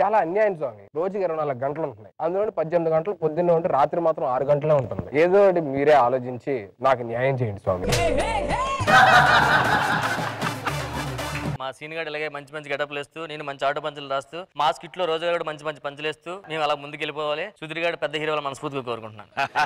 చాలా అన్యాయం స్వామి రోజుకి ఇరవై నాలుగు గంటలు ఉంటున్నాయి అందులో పద్దెనిమిది గంటలు పొద్దున్నే ఉంటే రాత్రి మాత్రం ఆరు గంటలే ఉంటుంది ఏదో ఒకటి మీరే ఆలోచించి నాకు న్యాయం చేయండి స్వామి మా సీన్ గడ్ ఇలాగే మంచి మంచి గడపలు వేస్తూ నేను మంచి ఆటో పంచులు రాస్తూ మా స్కిట్ లో రోజు కూడా మంచి మంచి పంచులు వేస్తూ మేము అలా ముందుకు వెళ్ళిపోవాలి సుధీర్ గారు పెద్ద హీరోల మనస్ఫూర్తిగా కోరుకుంటున్నాను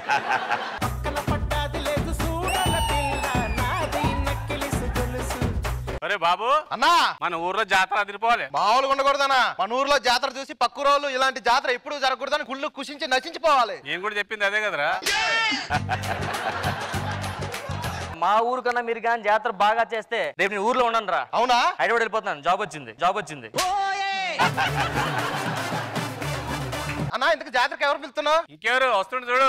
అరే బాబు అన్నా మన ఊర్లో జాతర అదిరిపోవాలి మామూలుగా ఉండకూడదన్నా మన ఊర్లో జాతర చూసి పక్క రోజులు ఇలాంటి జాతర ఎప్పుడు జరగకూడదని కుళ్ళు కుషించి నశించిపోవాలి నేను కూడా చెప్పింది అదే కదరా మా ఊరు కన్నా మీరు కానీ జాతర బాగా చేస్తే రేపు నేను ఊర్లో ఉండను రా అవునా హైదరాబాద్ వెళ్ళిపోతున్నాను జాబ్ వచ్చింది జాబ్ వచ్చింది అన్నా ఇంతకు జాతరకి ఎవరు పిలుస్తున్నావు ఇంకెవరు వస్తుండు చూడు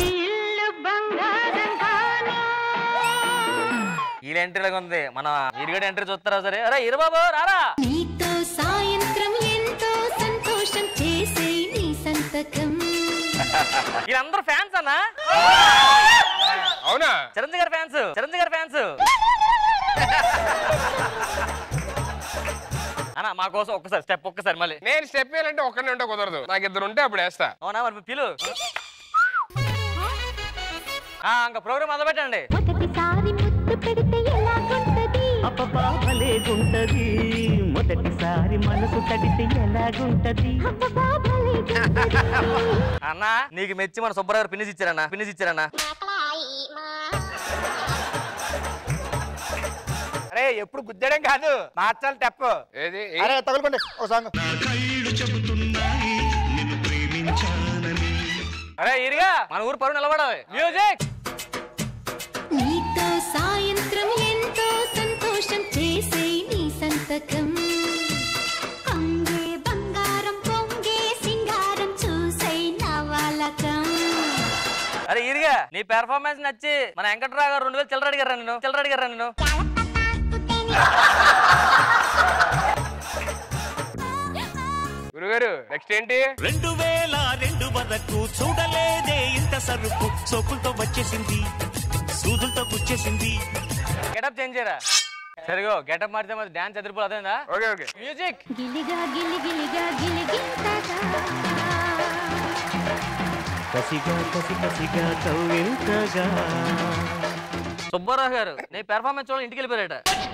వీళ్ళ ఎంట్రీ లాగా ఉంది మన ఇరుగడి ఎంట్రీ చూస్తారా సరే అరే ఇరుబాబు రారా నీతో సాయంత్రం ఎంతో సంతోషం చేసే నీ సంతకం వీళ్ళందరూ ఫ్యాన్స్ అన్నా అవునా చిరంజీవి గారి ఫ్యాన్స్ చిరంజీవి గారి ఫ్యాన్స్ అన్న మా కోసం ఒక్కసారి స్టెప్ ఒక్కసారి మళ్ళీ నేను స్టెప్ వేయాలంటే ఒక్కనే ఉంటే కుదరదు నాకు ఇద్దరు ఉంటే అప్పుడు వేస్తా అవునా మరి పిలు ఆ, ఇంకా ప్రోగ్రామ్ మొదలు పెట్టండి మొదటిసారి ముద్దు పెడితే ఎలాగుంటది అబ్బబ్బా భలేగుంటది మొదటిసారి మనసు తడితే ఎలాగుంటది అబ్బబ్బా భలేగుంటది. అన్న నీకు మెచ్చి మన సుబ్బరావు గారు పిన్నిస్ ఇచ్చారన్న పిన్నిస్ ఇచ్చారన్న అరే ఎప్పుడు గుద్దడం కాదు మార్చాలి తప్పు ఏది అరే తగులుకోండి ఓ సాంగ్ అరే ఇరిగా మన ఊరు పరువు నిలబడాలి మ్యూజిక్ నీతో సాయంత్రం ఎంతో సంతోషం చేసే నీ సంతకం కొంగే బంగారం పొంగే సింగారం చూసే నవలకం అరే ఇరిగా నీ పెర్ఫార్మెన్స్ నచ్చి మన వెంకట్రావు గారు రెండు వేలు చిల్లర అడిగారా నేను చిల్లర అడిగారా నేను గురుగారు నెక్స్ట్ ఏంటి రెండు వేల రెండు వరకు చూడలేదే ఇంత సరుకు సోకులతో వచ్చేసింది సూదులతో గుచ్చేసింది గెటప్ చేంజ్ చేయరా సరిగో గెటప్ మారితే మరి డాన్స్ ఎదిరిపోదు అదేందా ఓకే ఓకే మ్యూజిక్ గిలిగా గిలి గిలిగా గిలిగింతగా కసిగా కసి కసిగా కవ్వింతగా సుబ్బారావు గారు నీ పెర్ఫార్మెన్స్ చూడాలి ఇంటికి వెళ్ళిపోయారట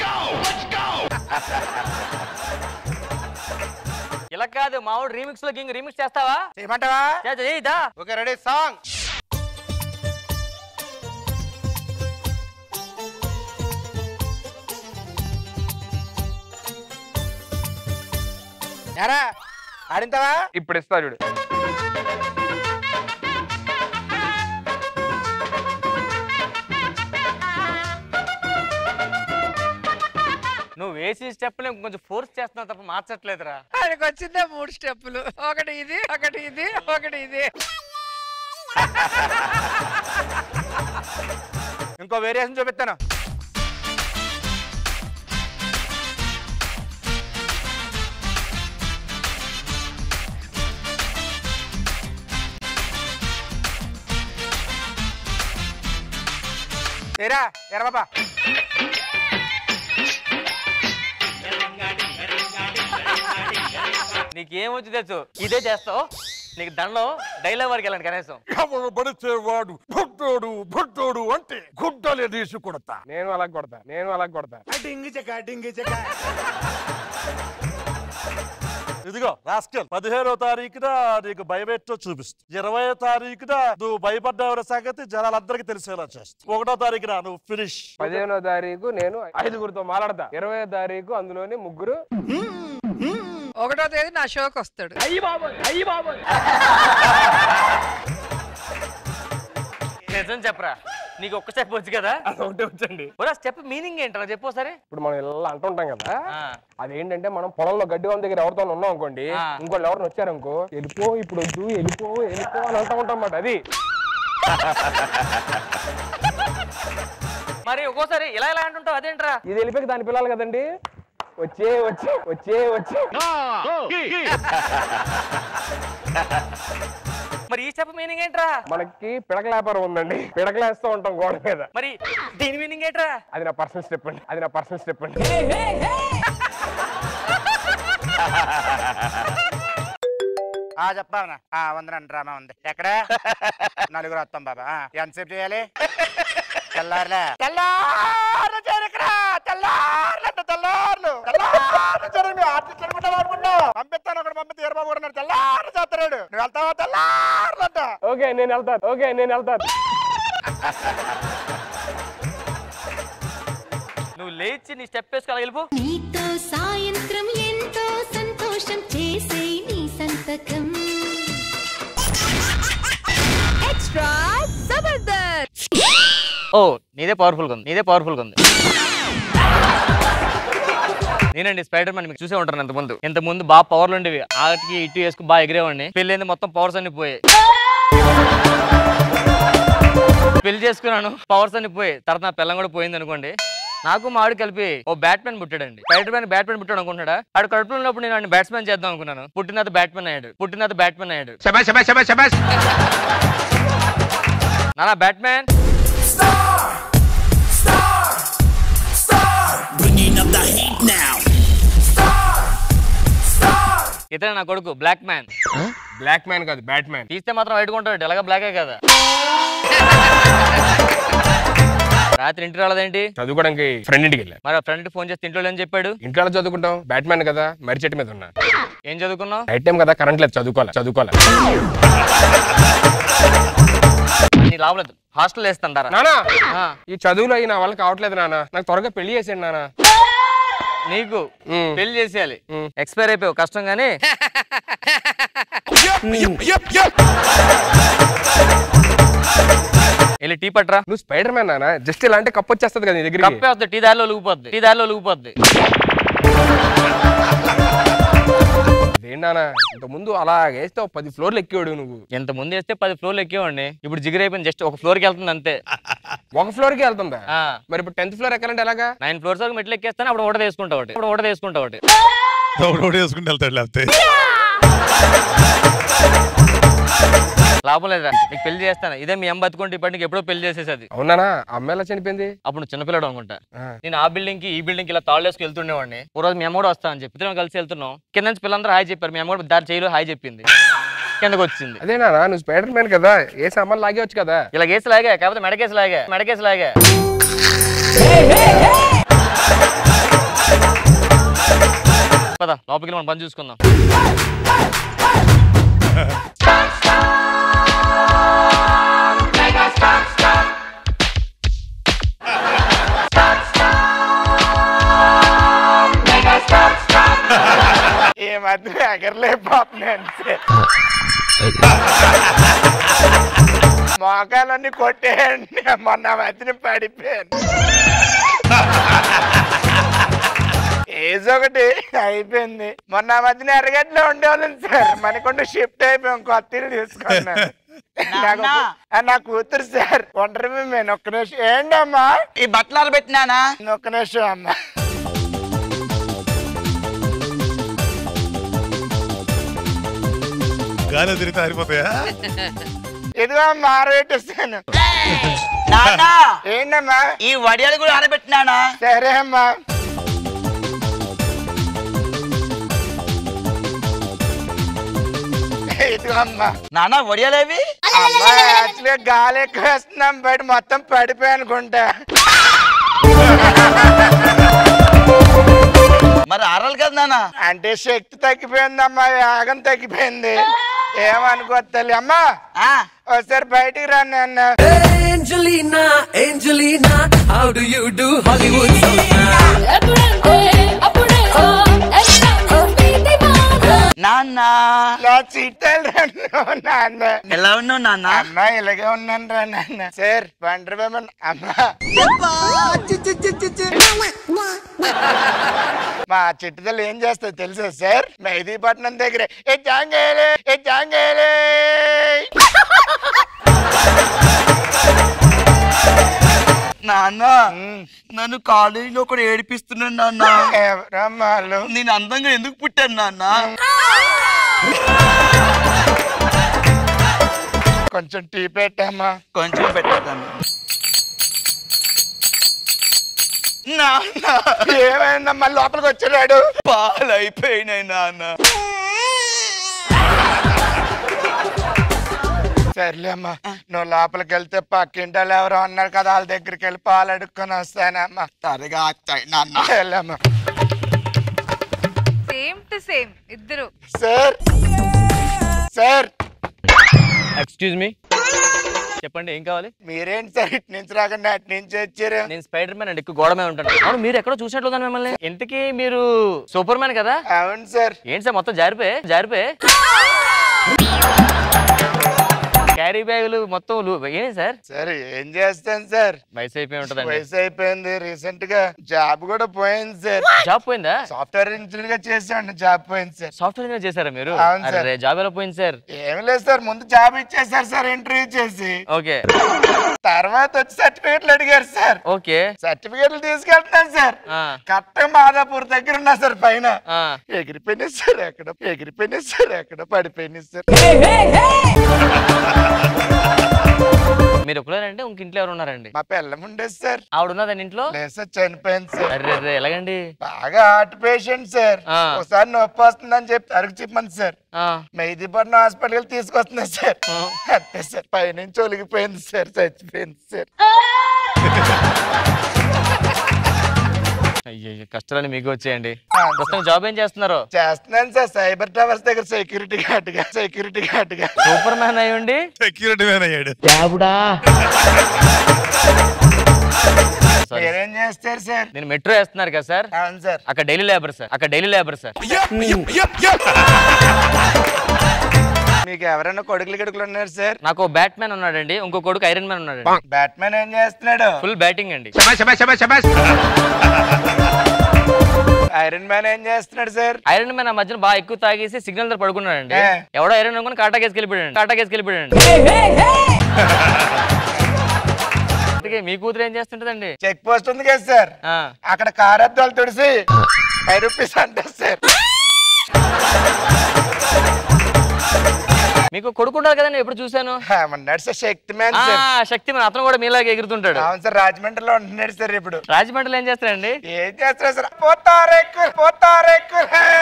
ఇలా కాదు మా వాడు రీమిక్స్ లో కింగ్ రీమిక్స్ చేస్తావా చేయమంటావా చేద్దాం, ఏయ్, దా. ఓకే రెడీ సాంగ్ ఎరా ఆడింతావా ఇప్పుడు ఇస్తా చూడు నువ్వు వేసి స్టెప్ కొంచెం ఫోర్స్ చేస్తున్నావు తప్ప మార్చట్లేదురా ఆయనకు వచ్చిందే మూడు స్టెప్పులు ఒకటి ఇది ఒకటి ఇది ఒకటి ఇది ఇంకో వేరియేషన్ చూపిస్తాను ఏరా ఎరా బాబా నీకేమొచ్చి తెలుసు ఇదే చేస్తావు నీకు దండం డైలాగ్ వరకు వెళ్ళండి కనీసం ఎవరు పడిచేవాడు పుట్టోడు పుట్టోడు అంటే గుడ్డలే తీసి కొడతా నేను అలా కొడతా నేను అలా కొడతా ఇదిగో రాస్కల్ పదిహేనో తారీఖున నీకు భయపెట్టో చూపిస్తా ఇరవై తారీఖున నువ్వు భయపడ్డావు సంగతి జనాలందరికీ తెలిసేలా చేస్తా ఒకటో తారీఖున నువ్వు ఫినిష్ పదిహేనో తారీఖు నేను ఐదుగురితో మాట్లాడతా ఇరవై తారీఖు అందులోని ముగ్గురు ఒకటో తేదీ నా షోకి వస్తాడు నిజం చెప్పరా నీకు ఒక్క స్టెప్ వచ్చు కదా ఒకటే వచ్చండి ఒరా స్టెప్ మీనింగ్ ఏంటరా చెప్పు ఒకసారి ఇప్పుడు మనం ఇలా అంటుంటాం కదా ఆ. అదేంటంటే మనం పొలంలో గడ్డి వాళ్ళ దగ్గర ఎవరితో ఉన్నాం అనుకోండి ఆ. ఇంకోళ్ళు ఎవరిని వచ్చారనుకో వెళ్ళిపో ఇప్పుడు వద్దు వెళ్ళిపో వెళ్ళిపో అని అంటూ ఉంటాం అన్నమాట అది మరి ఒక్కోసారి ఇలా ఇలా అంటుంటావు అదేంట్రా ఇది వెళ్ళిపోయి దాని పిల్లలు కదండి వచ్చే వచ్చి వచ్చే వచ్చి మరి ఈ స్టెప్ మీనింగ్ ఏంట్రా మనకి పిడకల వ్యాపారం ఉందండి పిడకలేస్తూ ఉంటాం గోడ మీద మరి దీని మీనింగ్ ఏంట్రా అది నా పర్సనల్ స్టెప్ అండి అది నా పర్సనల్ స్టెప్ అండి ఆ చెప్పావనా ఆ ఉందండి డ్రామా ఉంది ఎక్కడ నలుగురు వస్తాం బాబా ఆ, ఎంతసేపు చేయాలి తెల్లారులే తెల్లారు చేరికరా తెల్లారులు అంటే తెల్లారులు తెల్లారు చేరి మీ ఆర్టిస్ట్ అనుకుంటావు అనుకుంటావు పంపిస్తాను ఒకటి పంపిస్తే ఈరబాబు కూడా ఉన్నాడు. తెల్లారు చేస్తున్నాడు నువ్వు వెళ్తావా తెల్లారులు అంట ఓకే నేను వెళ్తాను ఓకే నేను వెళ్తాను నువ్వు లేచి నీ స్టెప్ వేసుకోవాలి వెళ్ళిపో నీతో సాయంత్రం ఎంతో సంతోషం చేసే నీ సంతకం ఎక్స్ట్రా జబర్దస్త్ ఓ నీదే పవర్ఫుల్ ఉంది నీదే పవర్ఫుల్ ఉంది నేనండి స్పైడర్ మ్యాన్ మీకు చూసే ఉంటాను ఇంత ముందు ఇంత ముందు బాగా పవర్లు ఉండేవి ఆటికి ఇటు వేసుకుని బాగా ఎగిరేవాడిని పెళ్ళైంది మొత్తం పవర్స్ అన్ని పోయాయి పెళ్లి చేసుకున్నాను పవర్స్ అన్ని పోయి తర్వాత నా పిల్లం కూడా పోయింది అనుకోండి నాకు మా ఆవిడ కలిపి ఓ బ్యాట్మెన్ పుట్టాడండి స్పైడర్ మ్యాన్ బ్యాట్మెన్ పుట్టాడు అనుకుంటాడా ఆడు కడుపులో ఉన్నప్పుడు నేను ఆయన బ్యాట్స్మెన్ చేద్దాం అనుకున్నాను పుట్టిన తర్వాత బ్యాట్మెన్ అయ్యాడు పుట్టిన తర్వాత బ్యాట్మెన్ అయ్యాడు నానా బ్యాట్మెన్ ఇతనే నా కొడుకు బ్లాక్ మ్యాన్ బ్లాక్ మ్యాన్ కాదు బ్యాట్ మ్యాన్ తీస్తే మాత్రం వైట్ కొంటాడు ఎలాగ బ్లాకే కదా రాత్రి ఇంటికి రాలేదేంటి చదువుకోవడానికి ఫ్రెండ్ ఇంటికి వెళ్ళా మరి ఫ్రెండ్ ఫోన్ చేస్తే ఇంట్లో ఏం చెప్పాడు ఇంట్లో ఎలా చదువుకుంటాం బ్యాట్ మ్యాన్ కదా మర్రి చెట్టు మీద ఉన్నా ఏం చదువుకున్నావు నైట్ టైం కదా కరెంట్ లేదు చదువుకోవాలి చదువుకోవాలి నీ లాభలేదు హాస్టల్ వేస్తాంటారా నానా ఆ, ఈ చదువులు అయి నా వల్ల కావట్లేదు నాన్న నాకు త్వరగా పెళ్లి చేసేయండి నాన్న నీకు ఉమ్. పెళ్లి చేసేయాలి ఉమ్. ఎక్స్పైర్ అయిపోయావు కష్టం కానీ వెళ్ళి టీ పట్రా నువ్వు స్పైడర్ మ్యాన్ నాన్న జస్ట్ ఇలా అంటే కప్పు వచ్చేస్తుంది కదా నీ దగ్గర కప్పే వస్తుంది టీ దారిలో లూగిపోద్ది టీ దారిలో లూగిపోద్ది ఏంటి నాన్న ఇంత ముందు అలా వేస్తే ఒక పది ఫ్లోర్లు ఎక్కేవాడు నువ్వు ఎంత ముందు వేస్తే పది ఫ్లోర్లు ఎక్కేవండి ఇప్పుడు జిగిరి అయిపోయింది జస్ట్ ఒక ఫ్లోర్కి వెళ్తుంది అంతే ఒక ఫ్లోర్ కి వెళ్తుందా ఆ. మరి ఇప్పుడు టెన్త్ ఫ్లోర్ ఎక్కాలంటే ఎలాగా నైన్ ఫ్లోర్స్ వరకు మెట్లు ఎక్కేస్తాను అప్పుడు ఒకటి వేసుకుంటా ఒకటి అప్పుడు ఒకటి వేసుకుంటా ఒకటి ఒకటి వేసుకుంటే వెళ్తాడు లేకపోతే లాభం లేదా నీకు పెళ్లి చేస్తాను ఇదే మీ అమ్మ బతుకుంటే ఇప్పటికి ఎప్పుడో పెళ్లి చేసేసేది అవునానా అమ్మ ఎలా చనిపోయింది అప్పుడు నువ్వు చిన్నపిల్లడు అనుకుంటా ఆ. నేను ఆ బిల్డింగ్ కి ఈ బిల్డింగ్ కి ఇలా తాళ్ళు వేసుకు వెళ్తుండేవాడిని ఓ రోజు మీ అమ్మ కూడా వస్తా అని చెప్పి ఇద్దరం కలిసి వెళ్తున్నాం కింద నుంచి పిల్లలందరూ హాయ్ చెప్పారు మీ అమ్మ కూడా దారి చేయలో హాయ్ చెప్పింది కిందకు వచ్చింది అదే నాన్న నువ్వు స్పైడర్ మ్యాన్ కదా ఏ సామాన్ లాగేవచ్చు కదా ఇలా కేసు లాగా కాకపోతే మెడకేసు లాగా మెడకేసు లాగా పద లోపలికి వెళ్ళి మనం పని చూసుకుందాం ఈ మధ్య ఎగరలే పాప అంతే మోకాలన్నీ కొట్టేయండి మొన్న మధ్యన పడిపోయాను ఏజ్ ఒకటి అయిపోయింది మొన్న మధ్యన ఎర్రగడ్డలో ఉండేవాళ్ళం సార్ మనకుండా షిఫ్ట్ అయిపోయాం కొత్త ఇల్లు తీసుకున్నాను నాకు ఒక- ఆ, నా కూతురు సార్ ఒంటరి మేము ఒక్క నిమిషం ఏంటమ్మా ఈ బట్టలు పెట్టినానా ఒక్క నిమిషం అమ్మా గాలి తిరిగితే ఆరిపోతాయా ఇదిగో అమ్మా ఆరబెట్టేస్తాను నానా ఏంటమ్మా ఈ వడియాలు కూడా ఆరబెట్టినానా సరే అమ్మా ఇదిగో అమ్మా నానా వడియాలేవి అమ్మా యాక్చువల్గా గాలి ఎక్కువ వేస్తున్నాం బయట మొత్తం పడిపోయి అనుకుంటా మరి ఆరాలి కదా నానా అంటే శక్తి తగ్గిపోయిందమ్మా యాగం తగ్గిపోయింది ఏమనుకోవద్దు తల్లి అమ్మా ఆ, ఒకసారి బయటికి రాను అన్న Angelina, Angelina, how do you do Hollywood నాన్న నా చిట్టాలు రాను నాన్న ఎలా ఉన్నావు నాన్న అమ్మా ఇలాగే ఉన్నాను రా నాన్న సార్ పండ్రి బొమ్మన్ అమ్మా మా చిట్టుదలు ఏం చేస్తుంది తెలుసా సార్ మెహదీపట్నం దగ్గర ఏ జాంగేలే ఏ జాంగేలే నాన్న నన్ను కాలేజీలో ఒకడు ఏడిపిస్తున్నాడు నాన్న రమ్మాలు నేను అందంగా ఎందుకు పుట్టాను నాన్న కొంచెం టీ పెట్టమ్మా కొంచెం పెట్టాను నాన్న ఏమైందమ్మా లోపలికి వచ్చాడు పాలు అయిపోయినాయి నాన్న సర్లే అమ్మా నువ్వు లోపలికి వెళ్తే పక్కింటి వాళ్ళు ఎవరో ఉన్నారు కదా వాళ్ళ దగ్గరికి వెళ్ళి పాలు అడుక్కొని వస్తానమ్మా త్వరగా వచ్చాయి నాన్న వెళ్ళమ్మా సేమ్ టు సేమ్ ఇద్దరు సార్ సార్ ఎక్స్క్యూజ్ మీ చెప్పండి ఏం కావాలి మీరేంటి సార్ ఇటు నుంచి రాకుండా అటు నుంచి వచ్చారు నేను స్పైడర్ మ్యాన్ అండి ఎక్కువ గోడ మీద ఉంటాను అవును మీరు ఎక్కడో చూసినట్లుగా మిమ్మల్ని ఇంతకీ మీరు సూపర్ మ్యాన్ కదా అవును సార్ ఏంటి సార్ మొత్తం జారిపోయి జారిపోయి క్యారీ బ్యాగులు మొత్తం లు- ఏంటి సార్ సార్ ఏం చేస్తాను సార్ వయసు అయిపోయి ఉంటదండి వయసు అయిపోయింది రీసెంట్ గా జాబ్ కూడా పోయింది సార్ జాబ్ పోయిందా సాఫ్ట్వేర్ ఇంజనీర్ గా చేసాను జాబ్ పోయింది సార్ సాఫ్ట్వేర్ ఇంజనీర్ చేశారా మీరు అవును సార్. అరే జాబ్ ఎలా పోయింది సార్ ఏం లేదు సార్ ముందు జాబ్ ఇచ్చేసారు సార్ ఇంటర్వ్యూ చేసి ఓకే తర్వాత వచ్చి సర్టిఫికేట్లు అడిగారు సార్ ఓకే సర్టిఫికేట్లు తీసుకెళ్తున్నాను సార్ ఆ, కట్ట మాదాపూర్ దగ్గర ఉన్నా సార్ పైన ఆ. ఎగిరిపోయినా సార్ ఎక్కడ ఎగిరిపోయినా సార్ ఎక్కడ పడిపోయినా సార్ మీరు ఒక్కలేరంటే ఇంక ఇంట్లో ఎవరు ఉన్నారండి మా పిల్లం ఉండేది సార్ ఆవిడ ఉన్నదండి ఇంట్లో లేదు సార్ చనిపోయింది సార్ అరే అరే ఎలాగండి బాగా హార్ట్ పేషెంట్ సార్ ఆ. ఒకసారి నొప్పి వస్తుందని చెప్పి అరకు చెప్పండి సార్ ఆ, మెహదీపట్నం హాస్పిటల్ తీసుకొస్తున్నా సార్ ఆ. అంతే సార్ పైనుంచి ఒలిగిపోయింది సార్ చచ్చిపోయింది సార్ అయ్యో కష్టాలని మీకు వచ్చేయండి ఆ, ప్రస్తుతం జాబ్ ఏం చేస్తున్నారు చేస్తున్నాను సార్ సైబర్ టవర్స్ దగ్గర సెక్యూరిటీ గార్డ్ గా సెక్యూరిటీ గార్డ్ గా సూపర్ మ్యాన్ అయ్యండి సెక్యూరిటీ మ్యాన్ అయ్యాడు మీరేం చేస్తారు సార్ నేను మెట్రో వేస్తున్నారు కదా సార్ అవును సార్ అక్కడ డైలీ లేబర్ సార్ అక్కడ డైలీ లేబర్ సార్ మీకు ఎవరైనా కొడుకులు గిడుకులు ఉన్నారు సార్ నాకు బ్యాట్ మ్యాన్ ఉన్నాడండి ఇంకో కొడుకు ఐరన్ మ్యాన్ ఉన్నాడు బ్యాట్మెన్ ఏం చేస్తున్నాడు ఫుల్ బ్యాటింగ్ అండి ఐరన్ మ్యాన్ ఏం చేస్తున్నాడు సార్ ఐరన్ మ్యాన్ ఆ మధ్యన బాగా ఎక్కువ తాగేసి సిగ్నల్ దగ్గర పడుకున్నాడండి ఏ. ఎవడో ఐరన్ అనుకుని కాటా కేసుకి వెళ్ళిపోయాడు కాటా కేసుకి వెళ్ళిపోయాడు అందుకే మీ కూతురు ఏం చేస్తుంటదండి చెక్ పోస్ట్ ఉంది కదా సార్ ఆ, అక్కడ కార్ అద్దాలు తుడిసి ఫైవ్ రూపీస్ అంటారు సార్ మీకు కొడుకు ఉండాలి కదండి ఎప్పుడు చూశాను ఉన్నాడు సార్ శక్తి మ్యాన్ ఆ, సార్ శక్తి మన అతను కూడా మీలాగే ఎగురుతుంటాడు అవును సార్ రాజమండ్రిలో ఉంటున్నాడు సార్ ఇప్పుడు రాజమండ్రిలో ఏం చేస్తాడండి ఏం చేస్తారు సార్ పోతారెక్కు పోతారెక్కు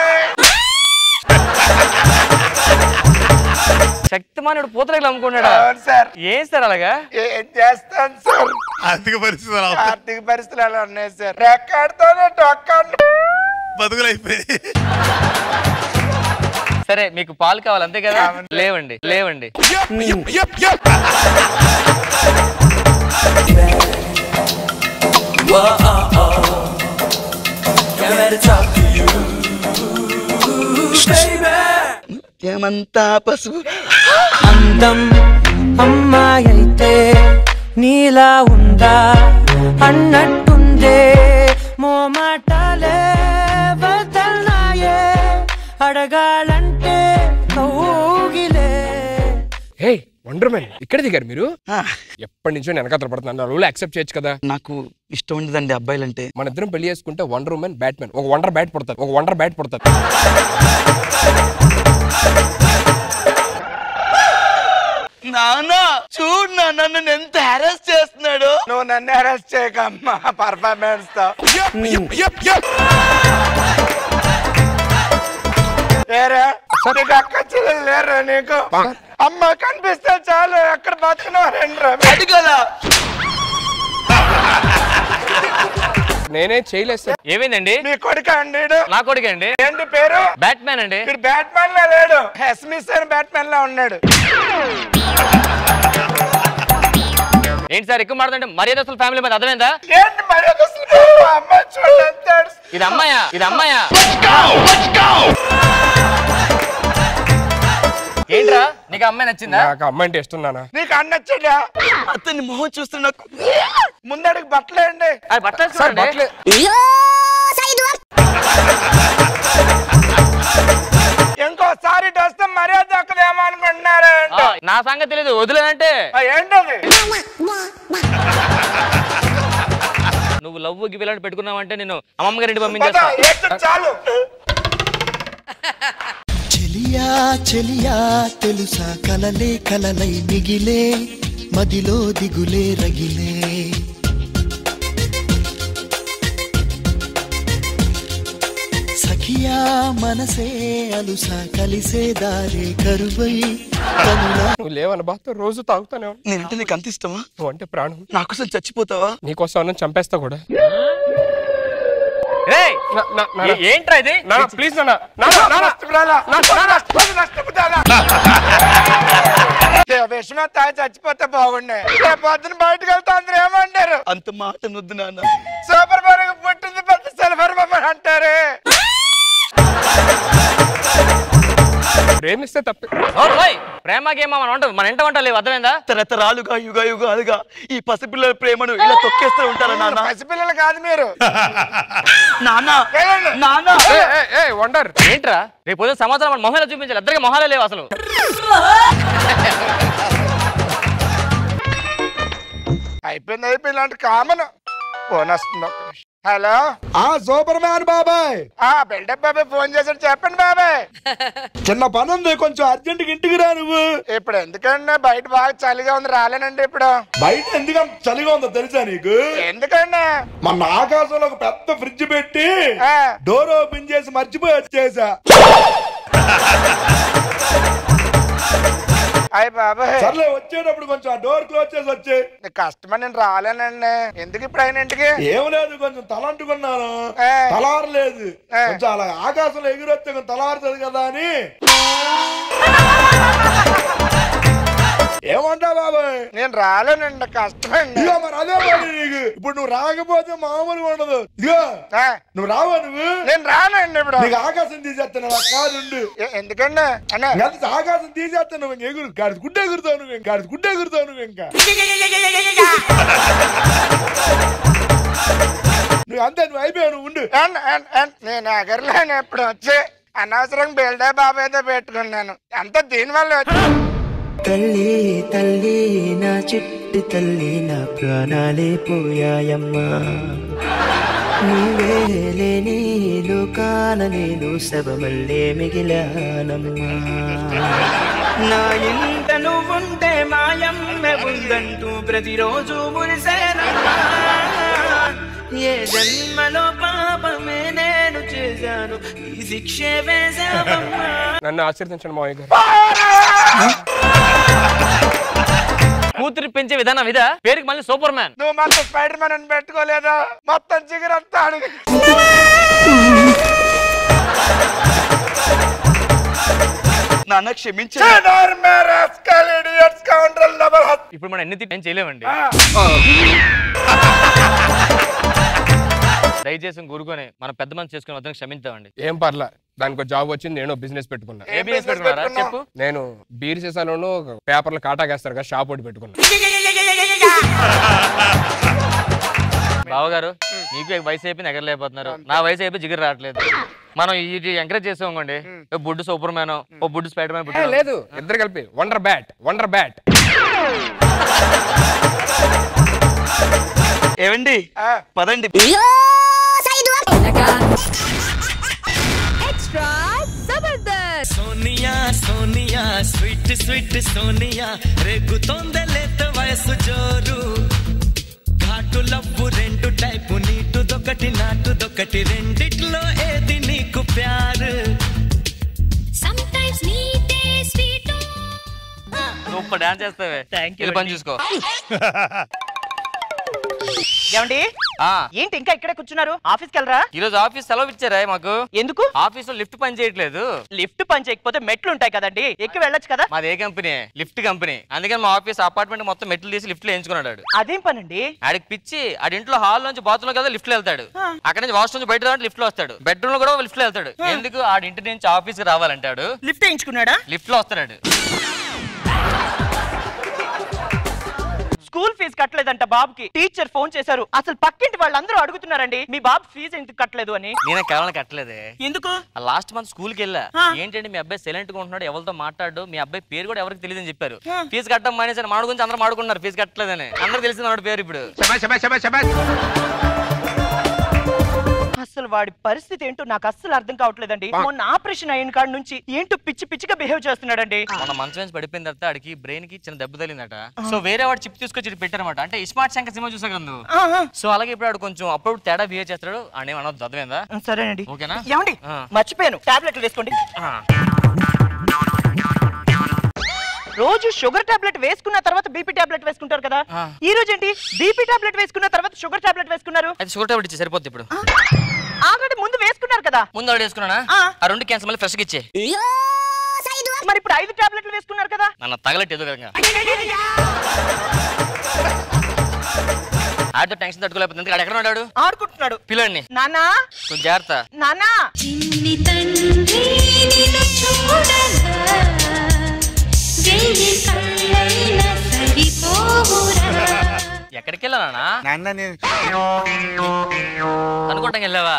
శక్తిమానుడు పూతరేకులు అమ్ముకున్నాడా అవును సార్ ఏం సార్ అలాగా ఏం చేస్తాను సార్ ఆర్థిక పరిస్థితులు అలా ఉన్నాయి. ఆర్థిక పరిస్థితులు అలా ఉన్నాయి సార్ రెక్కడితోనే డొక్కాడు బతుకులు అయిపోయి సరే మీకు పాలు కావాలి అంతే కదా అవును. లేవండి లేవండి ఏమంతా పసుపు అందం అమ్మాయి అయితే నీలా ఉందా అన్నట్టుందే మోమాటాలే వదల్నాయే అడగాలంటే కౌగిలే హే వండర్ మ్యాన్ ఇక్కడ దిగారు మీరు ఎప్పటి నుంచో వెనకాతలు పడుతున్నారు రూల్ యాక్సెప్ట్ చేయొచ్చు కదా నాకు ఇష్టం ఉండదండి అబ్బాయిలంటే మన ఇద్దరం పెళ్లి చేసుకుంటే వండర్ ఉమెన్ బ్యాట్మెన్ ఒక వండర్ బ్యాట్ పుడతారు ఒక వండర్ బ్యాట్ పుడతారు నాన్న చూడు నాన్న నన్ను ఎంత హెరాస్ చేస్తున్నాడు నువ్వు నన్ను అరెస్ట్ చేయకమ్మా పర్ఫార్మెన్స్ తో ఏరా నీకు అక్క చెల్లెలు లేరా నీకు అమ్మ కనిపిస్తే చాలు ఎక్కడ బతుకున్నావు రండి అడిగల నేనే చేయలేదు సార్ ఏమైందండి నీ కొడుకు అండి ఈడు? నా కొడుకు అండి ఏంటి పేరు బ్యాట్ మ్యాన్ అండి వీడు బ్యాట్మెన్ లా లేడు హెస్మిస్ అని బ్యాట్మెన్ లా ఉన్నాడు ఏంటి సార్ ఎక్కువ మాట్లాడంటే మర్యాదస్తుల ఫ్యామిలీ మీద అర్థమైందా ఏంటి మరి ఒక అసలు అమ్మాయి చూడండి ఎంత ఏడుస్తుంది. ఇది అమ్మాయా ఇది అమ్మాయా ఏంట్రా నీకు అమ్మాయి నచ్చిందా నాకు అమ్మాయి అంటే ఇష్టం నాన్న నీకు అన్నచ్చాడా అతని మొహం చూస్తే నాకు ముందడికి బట్టలేండి అది బట్టలు సార్ వేసుకోండి. బట్టలే ఇంకోసారి ఇటు వస్తే మర్యాద దక్కదేమో అనుకుంటున్నారు ఆ, నా సంగతి తెలియదు వదిలేనంటే ఏంటది నువ్వు లవ్ గివ్వులాంటి పెట్టుకున్నావంటే నేను అమ్మమ్మ గారి ఇంటికి పద, పంపించేస్తా ఏడ్చు చాలు చెలియా చెలియా తెలుసా కలలే కలలై మిగిలే మదిలో దిగులే రగిలే సఖి సఖియా మనసే అలుసా కలిసే దారే కరువై కనులా నువ్వు లేవని బాతో రోజు తాగుతానే ఉన్నా. నేనంటే నీకు అంత ఇష్టమా నువ్వు అంటే ప్రాణం నా కోసం చచ్చిపోతావా నీకోసం అన్నం చంపేస్తా కూడా ఏయ్! నా- నా- నా- ఏ- ఏంట్రా ఇది నా ప్లీజ్ నాన్న నా- నా- నా- విషమే తాగి చచ్చిపోతే బాగుండే రేపు పొద్దున బయటకు వెళ్తే అందరూ ఏమంటారు అంత మాట నొద్దు నాన్న సూపర్ బరుగు పుట్టింది పెద్ద సిల్వర్ బొమ్మని అంటారు ప్రేమిస్తే తప్పే ఓ ఓయ్! ప్రేమ గేమ మన వంట మన ఇంట వంట లేవు అర్థమైందా తరతరాలుగా యుగ యుగాలుగా ఈ పసిపిల్లల ప్రేమను ఇలా తొక్కేస్తూ ఉంటారా నాన్న పసిపిల్లలు కాదు మీరు నాన్న వెళ్ళండి. నాన్న ఏ, ఏ, ఏ, వండర్ ఏంట్రా రేపు ఉదయం సమాచారం మన మొహంలో చూపించాలి ఇద్దరికి మొహాలే లేవు అసలు అయిపోయింది అయిపోయింది ఇలాంటి కామన్ ఫోన్ వస్తుంది ఒక్క నిమిషం. హలో ఆ సూపర్ మ్యాన్ బాబాయ్ ఆ బిల్డప్ బాబాయ్ ఫోన్ చేశాడు చెప్పండి బాబాయ్ చిన్న పని ఉంది కొంచెం అర్జెంట్ ఇంటికి రా నువ్వు ఇప్పుడు ఎందుకండి బయట బాగా చలిగా ఉంది రాలేనండి ఇప్పుడు బయట ఎందుకంత చలిగా ఉందో తెలుసా నీకు ఎందుకండి మన ఆకాశంలో ఒక పెద్ద ఫ్రిడ్జ్ పెట్టి ఆ. డోర్ ఓపెన్ చేసి మర్చిపోయి వచ్చేసా అయ్య బాబాయ్ సర్లే వచ్చేటప్పుడు కొంచెం ఆ డోర్ క్లోజ్ చేసి వచ్చే కష్టమని నేను రాలేనండి ఎందుకు ఇప్పుడు ఆయన ఇంటికి ఏం లేదు కొంచెం తల అంటుకున్నాను ఆ. తలారలేదు ఆ. కొంచెం అలా ఆకాశంలో ఎగిరొస్తే కొంచెం తలారుతుంది కదా అని ఏమంటా బాబాయ్ నేను రాలేనండి కష్టమండి ఇదిగో మరి అదే మరి నీకు ఇప్పుడు నువ్వు రాకపోతే మామూలుగా ఉండదు ఇదిగో ఆ, నువ్వు రావా నువ్వు నేను రానండి ఇప్పుడు నీకు ఆకాశం తీసేస్తాను అలా కాదుండు ఎ- ఎందుకండి అన్న ఎంత ఆకాశం తీసేస్తాను నువ్వు ఇంక ఎగురు గాడి గుడ్డ ఎగురుతావు నువ్వు ఇంకా గాడి గుడ్డ ఎగురుతావు నువ్వు ఇంకా నువ్వు అంతే నువ్వు అయిపోయావు నువ్వు ఉండు అన్- అన్- అన్- నేను ఎగరలేను ఎప్పుడు వచ్చి అనవసరం బిల్డే బాబాయ్తో పెట్టుకున్నాను అంత దీనివల్ల వచ్చి తల్లి తల్లి నా చిట్టి తల్లి నా ప్రాణాలే పోయాయమ్మా నీవే లేని లోకాన నేను శవమల్లే మిగిలానమ్మా నా ఇంట నువ్వుంటే మాయమ్మ ఉందంటూ ప్రతిరోజు మురిసేనమ్మా ఏ జన్మలో పాపమే నేను చేశాను ఈ శిక్షే వేశావమ్మా నన్ను ఆశీర్వదించండి మావయ్య గారు కూతురి పెంచే విధానం ఇదా పేరుకి మళ్ళీ సూపర్ మ్యాన్ నువ్వు మొత్తం స్పైడర్ మ్యాన్ అని పెట్టుకోలేదా మొత్తం చిగురంతా అడుగు నాన్న క్షమించండి ఇప్పుడు మనం ఎన్ని తిప్పి ఏం చేయలేమండి దయచేసి ఊరుకొని మనం పెద్ద మనసు చేసుకుని వద్దని క్షమించామండి ఏం పర్లా దానికి ఒక జాబ్ వచ్చింది నేను బిజినెస్ పెట్టుకున్నా ఏ బిజినెస్ పెట్టుకున్నారా చెప్పు నేను బీర్ సీసాను పేపర్లు కాటాకేస్తారు కదా షాప్ ఒకటి పెట్టుకున్నా బావగారు మీకు వయసు అయిపోయింది ఎగరలేకపోతున్నారు నా వయసు అయిపోయి జిగురు రావట్లేదు మనం ఇది ఎంకరేజ్ చేస్తాం అనుకోండి ఓ బుడ్డు సూపర్ మ్యాన్ ఓ బుడ్డు స్పైడర్ మ్యాన్ ఏ, లేదు ఇద్దరు కలిపి వండర్ బ్యాట్ వండర్ బ్యాట్ ఏవండి పదండి extra Jabardasth Sonia Sonia sweet sweet Sonia రేగుతోందే లేత వయసు జోరు ఘాటు లవ్వు రెండు టైపు నీటుదొకటి నాటుదొకటి రెండిట్లో ఏది నీకు ప్యారు సమ్ టైమ్స్ నీటే స్వీట్ సూపర్ డాన్స్ చేస్తావే Thank you వెళ్ళి పని అండి. చూసుకో ఏమండి ఆ ఏంటి ఇంకా ఇక్కడే కూర్చున్నారు ఆఫీస్కి వెళ్ళరా ఈ రోజు ఆఫీస్ సెలవు ఇచ్చారా మాకు ఎందుకు ఆఫీస్ లో లిఫ్ట్ పని చేయట్లేదు లిఫ్ట్ పని చేయకపోతే మెట్లు ఉంటాయి కదండి ఎక్కి వెళ్ళొచ్చు కదా మాది ఏ కంపెనీ లిఫ్ట్ కంపెనీ అందుకని మా ఆఫీస్ అపార్ట్మెంట్ మొత్తం మెట్లు తీసి లిఫ్ట్ లో ఎంచుకున్నాడు ఆడు. అదేం పనండి ఆడికి పిచ్చి ఆడి ఇంట్లో హాల్ నుంచి బాత్రూమ్ లో కదా లిఫ్ట్ లో వెళ్తాడు అక్కడ నుంచి వాష్ నుంచి బయట లిఫ్ట్ లో వస్తాడు బెడ్రూమ్ లో కూడా లిఫ్ట్ లో వెళ్తాడు ఎందుకు ఆడి ఇంటి నుంచి ఆఫీస్ కి రావాలంటాడు లిఫ్ట్ వేయించుకున్నాడా లిఫ్ట్ లో వస్తాడు స్కూల్ ఫీజు కట్టలేదంట బాబుకి టీచర్ ఫోన్ చేశారు అసలు పక్కింటి వాళ్ళందరూ అడుగుతున్నారండి మీ బాబు ఫీజు ఎందుకు కట్టలేదు అని నేనే కేవలం కట్టలేదే ఎందుకు లాస్ట్ మంత్ స్కూల్ కి వెళ్ళా ఆ. ఏంటంటే మీ అబ్బాయి సైలెంట్ గా ఉంటున్నాడు ఎవరితో మాట్లాడు మీ అబ్బాయి పేరు కూడా ఎవరికి తెలియదని చెప్పారు ఫీజు కట్టడం మానేసి మాడు గురించి అందరూ మాడుకున్నారు ఫీజు కట్టలేదని అందరూ తెలిసింది వాడి పేరు ఇప్పుడు అసలు వాడి పరిస్థితి ఏంటో నాకు అస్సలు అర్థం కావట్లేదండి మొన్న ఆపరేషన్ అయిన కాడ నుంచి ఏంటో పిచ్చి పిచ్చిగా బిహేవ్ చేస్తున్నాడండి మన మంచం నుంచి పడిపోయిన తర్వాత ఆడికి బ్రెయిన్ కి చిన్న దెబ్బ తగిలిందట సో వేరే వాడు చిప్ తీసుకొచ్చి ఇటు పెట్టారన్నమాట అంటే ఇస్మార్ట్ శంకర్ సినిమా చూసా కదా నువ్వు సో అలాగే ఇప్పుడు ఆడు కొంచెం అప్పుడు తేడా బిహేవ్ చేస్తాడు ఆడేం అనొద్దు అర్థమైందా సరేనండి ఓకేనా ఏమండి మర్చిపోయాను టాబ్లెట్లు వేసుకోండి రోజు షుగర్ టాబ్లెట్ వేసుకున్న తర్వాత బీపీ టాబ్లెట్ వేసుకుంటారు కదా ఈ రోజు ఏంటి బీపీ టాబ్లెట్ వేసుకున్న తర్వాత షుగర్ టాబ్లెట్ వేసుకున్నారు అది షుగర్ టాబ్లెట్ ఇచ్చే సరిపోద్ది ఇప్పుడు ఆల్రెడీ ముందు వేసుకున్నారు కదా ముందు ఆవిడ వేసుకున్నానా ఆ రెండు క్యాన్సర్ మళ్ళీ ఫ్రెష్గా ఇచ్చే మరి ఇప్పుడు ఐదు టాబ్లెట్లు వేసుకున్నారు కదా నన్ను తగలెట్టు ఎదురు కదా ఆడితో టెన్షన్ తట్టుకోలేకపోతుంది ఎందుకంటే ఎక్కడ ఉన్నాడు ఆడుకుంటున్నాడు పిల్లండి నానా కొంచెం జాగ్రత్త నానా చిన్ని తండ్రి నిన్ను చూడగా వెయ్యి కళ్ళైనా సరిపోవురా ఎక్కడికి వెళ్ళానా నాన్న నేను అనుకోవటానికి వెళ్ళావా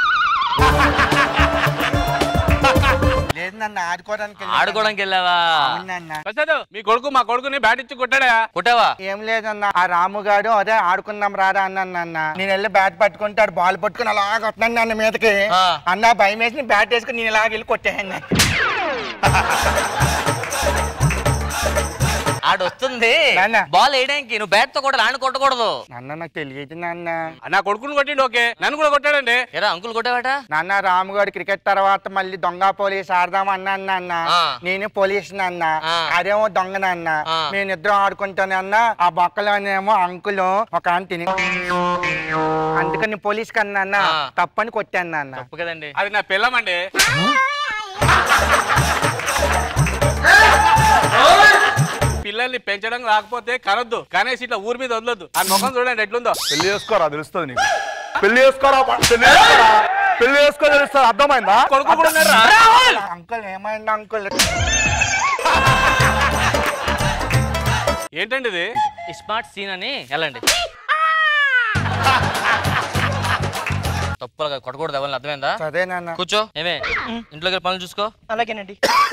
లేదు నన్ను ఆడుకోవడానికి ఆడుకోవడానికి వెళ్ళావా నాన్న మీ కొడుకు మా కొడుకుని బ్యాట్ ఇచ్చి కొట్టాడా కొట్టావా ఏం లేదన్న ఆ రాముగాడు అదే ఆడుకుందాం రారా అన్నాను నాన్న నేను వెళ్ళి బ్యాట్ పట్టుకుంటాడు బాల్ పట్టుకుని అలా కొట్టినాను నాన్న మీదకి అన్న భయం వేసి బ్యాట్ వేసుకుని నేను ఇలాగ వెళ్ళి కొట్టేయండి ఆడు వస్తుంది బాల్ వేయడానికి నువ్వు బ్యాట్ తో కూడా ఆడు కొట్టకూడదు నాన్న నాకు తెలియదు నాన్న నా కొడుకుని కొట్టిండు ఓకే నన్ను కూడా కొట్టాడండి ఎరా అంకుల్ కొట్టావాట నాన్న రాముగాడు క్రికెట్ తర్వాత మళ్ళీ దొంగ పోలీస్ ఆడదాం అన్నాను నాన్న నేను పోలీస్ నాన్న అదేమో దొంగ నాన్న నేను ఇద్దరం ఆడుకుంటాను అన్న ఆ బొక్కలోనేమో అంకులు ఒక ఆంటీని అందుకని పోలీస్ కన్నా అన్న తప్పని కొట్టాను నాన్న తప్పు కదండి అది నా పిల్లమండి పిల్లల్ని పెంచడం రాకపోతే కనొద్దు కనేసి ఇట్లా ఊరి మీద వదలొద్దు ఆ ముఖం చూడండి ఎట్లుందో పెళ్లి చేసుకోరా తెలుస్తుంది నీకు పెళ్లి చేసుకోరా పెళ్లి చేసుకోరా పెళ్లి చేసుకో తెలుస్తుంది అర్థమైందా కొడుకు కూడా ఉన్నారా? అంకుల్ ఏమైంది అంకుల్ ఏంటండి ఇది స్మార్ట్ సీన్ అని వెళ్ళండి తప్పులుగా కొట్టకూడదు ఎవరిని అర్థమైందా సరే నాన్న కూర్చో ఏమే ఇంట్లోకి వెళ్ళి పనులు చూసుకో అలాగేనండి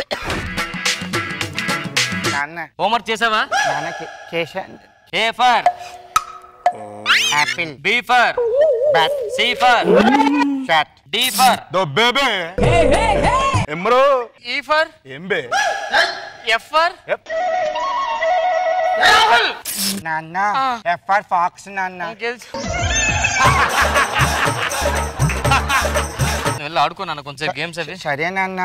నాన్న హోంవర్క్ చేసావా నాన్న చే- చేశాను A for apple B for bat C for shot D for బేబే ఎమ్రో ఈ ఫర్ ఎంబే ఎఫ్ ఫర్ నాన్న ఎఫ్ఆర్ ఫాక్స్ నాన్న నువ్వు వెళ్ళి ఆడుకున్నాను కొంచెం గేమ్స్ అవి సరే నాన్న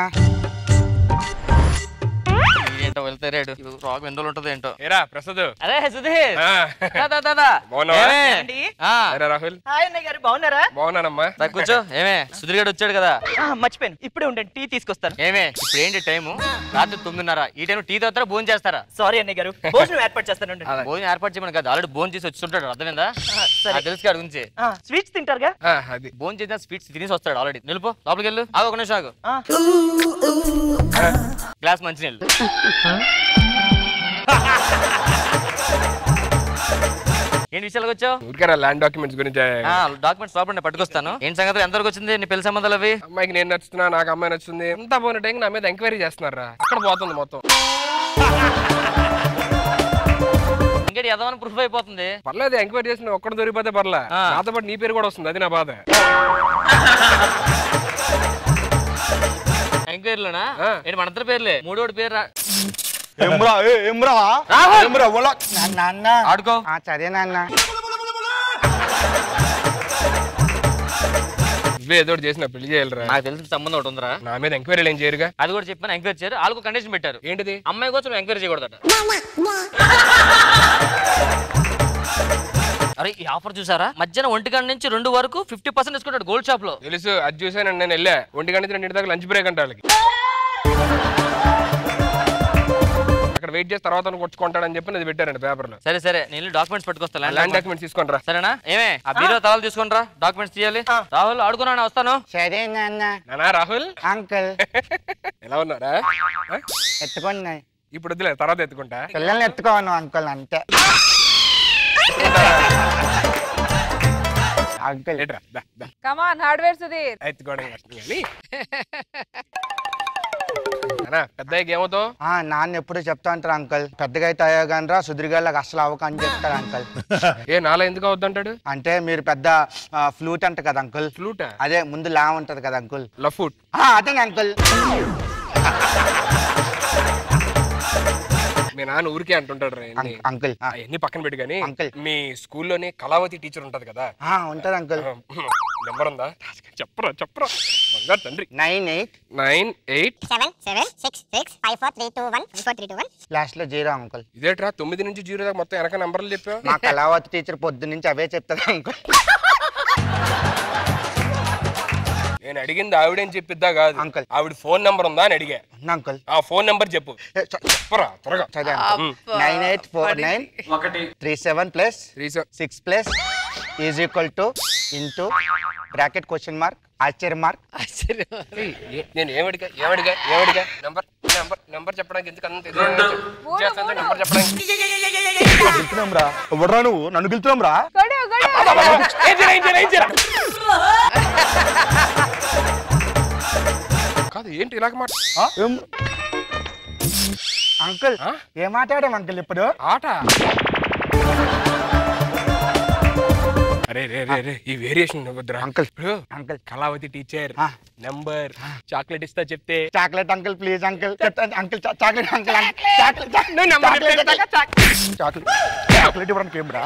ఏంటో వెళ్తే రేడు రాగు ఎన్ని రోజులు ఉంటుందో ఏంటో ఏరా ప్రసాద్ అదే సుధీర్ ఆ. దాదా దాదా బాగున్నావా? ఏమే? ఏంటి? ఆ. అరే రాహుల్ హాయ్ అన్నయ్య గారు బాగున్నారా బాగున్నానమ్మా దా కూర్చో ఏమే సుధీర్ గారు వచ్చాడు కదా ఆ, మర్చిపోయాను ఇప్పుడే ఉండండి టీ తీసుకొస్తాను ఏమే ఇప్పుడు ఏంటి టైము రాత్రి తొమ్మిదిన్నర ఈ టైం టీ తాగుతారా భోజనం చేస్తారా సారీ అన్నయ్య గారు భోజనం ఏర్పాటు చేస్తాను ఉండండి. భోజనం ఏర్పాటు చేయమని కాదు ఆల్రెడీ భోజనం చేసి వచ్చుంటాడు అర్థమైందా సరే. నాకు తెలుసు గారి గురించి ఆ, స్వీట్స్ తింటారుగా అది భోజనం చేసిన స్వీట్స్ తినేసి వస్తాడు ఆల్రెడీ నిలుపు లోపలికి వెళ్ళు ఆగు ఒక నిమిషం ఆగు ఆ. గ్లాస్ మంచినీళ్ళు ఏంటి విషయాలకు వచ్చావు ఊరికే ల్యాండ్ డాక్యుమెంట్స్ గురించి డాక్యుమెంట్స్ లోపల నేను పట్టుకొస్తాను ఏంటి సంగతి ఎంతవరకు వచ్చింది నీ పెళ్లి సంబంధాలు అవి అమ్మాయికి నేను నచ్చుతున్నా నాకు అమ్మాయి నచ్చుతుంది ఎంత పోయిన టైం నా మీద ఎంక్వైరీ చేస్తున్నారా అక్కడ పోతుంది మొత్తం ఇంకేటి ఎదవని ప్రూఫ్ అయిపోతుంది పర్లేదు ఎంక్వైరీ చేసిన ఒక్కడ దొరికిపోతే పర్లే నాతో పాటు నీ పేరు కూడా వస్తుంది అది నా బాధ ఎంక్వైరీలోనా ఏంటి మన ఇద్దరి పేర్లే మూడోడి పేరు రా- ఎమ్రా ఏ ఎమ్రా రాహుల్! ఎమ్రా ఒలా నాన్న ఆడుకో ఆ, సరే నాన్న నువ్వే ఏదో ఒకటి చేసిన పెళ్లి చేయాలిరా నాకు తెలిసిన సంబంధం ఒకటి ఉందిరా నా మీద ఎంక్వైరీలు ఏం చేయరుగా అది కూడా చెప్పాను ఎంక్వైరీ చేయరు వాళ్ళకు కండిషన్ పెట్టారు ఏంటిది అమ్మాయి కోసం ఎంక్వైరీ చేయకూడదట అరే ఈ ఆఫర్ చూసారా మధ్యాహ్నం ఒంటి గంట నుంచి రెండు వరకు fifty percent discount gold shop లో తెలుసు అది చూసాను నేను వెళ్ళా ఒంటి గంట నుంచి రెండింటి దాకా లంచ్ బ్రేక్ అంటే వాళ్ళకి అక్కడ వెయిట్ చేసి తర్వాత కొట్టుకుంటాడని చెప్పి అది పెట్టారండి పేపర్ లో సరే సరే నేను డాక్యుమెంట్స్ పట్టుకొస్తా ల్యాండ్ డాక్యుమెంట్స్ తీసుకొని రా సరేనా ఏమే ఆ బీరో తవాలు తీసుకొని రా డాక్యుమెంట్స్ తీయాలి రాహుల్ ఆడుకున్నా వస్తాను సరే నాన్న నానా రాహుల్ అంకుల్ ఎలా ఉన్నారా ఆ? ఎత్తుకోండి ఇప్పుడు వద్దులే తర్వాత ఎత్తుకుంటా పిల్లల్ని ఎత్తుకోను అంకుల్ అంతే అంకుల్ ఏంట్రా దా, దా. కమాన్ హార్డ్వేర్ సుధీర్ ఎత్తుకోవడం కష్టం కానీ పెద్ద ఏమవుతావు ఆ, నాన్న ఎప్పుడు చెప్తా అంటారు అంకుల్ పెద్దగా అయితే అయ్యాగానరా సుదిరిగాళ్ళకి అసలు అవ్వక అని చెప్తాడు అంకుల్ ఏ నాలా ఎందుకు అవుద్దంటాడు అంటే మీరు పెద్ద ఫ్లూట్ అంట కదా అంకుల్ ఫ్లూట్ అదే ముందు లా ఉంటది కదా అంకుల్ లఫూట్ అదే అంకుల్ మీ నాన్న ఊరికే అంటుంటాడు రా ఇన్ని. అంకుల్ అవన్నీ పక్కన పెట్టి కానీ మీ స్కూల్లోనే కళావతి టీచర్ ఉంటది కదా ఉంటది అంకుల్ నెంబర్ ఉందా చెప్పరా చెప్పరా బంగారు తండ్రి nine eight nine eight seven seven six six five four three two one four three two one last లో జీరో అంకుల్ ఇదేట్రా తొమ్మిది నుంచి జీరో దాకా మొత్తం వెనక నెంబర్లు చెప్పావు మా కళావతి టీచర్ పొద్దు నుంచి అవే చెప్తారు అంకుల్ నేను అడిగింది ఆవిడేం చెప్పిద్దా కాదు అంకుల్ ఆవిడ ఫోన్ నెంబర్ ఉందా అని అడిగా అంకుల్ ఆ ఫోన్ నెంబర్ చెప్పు చెప్పరా త్వరగా నైన్ ఎయిట్ ఫోర్ నైన్ ఒకటి three seven plus three six plus is equal to into bracket question mark ఆశ్చర్య మార్క్ ఏయ్, ఏ- నేను ఏమడిగా ఏమడిగా ఏమడిగా నెంబర్ నెంబర్ నెంబర్ చెప్పడానికి ఎందుకు అంత ఇది? చేస్తాను నెంబర్ చెప్పడానికి పిలుతున్నాంరా ఎవడరా నువ్వు నన్ను పిలుతున్నాంరా ఏం చేయాలి, ఏం చేయాలి, ఏం చేయాలి? కాదు ఏంటి ఇలాగ మాట అంకుల్ ఏం మాట్లాడాం అంకుల్ ఇప్పుడు ఆట అరే రే రే రే ఈ వేరియేషన్ వద్దురా uncle uncle Kalavathi teacher number chocolate ఇస్తా చెప్తే chocolate uncle please uncle uncle chocolate uncle chocolate నువ్వు number చెప్పేదాకా చాక్లెట్ చాక్లెట్ ఇవ్వడానికి ఏం రా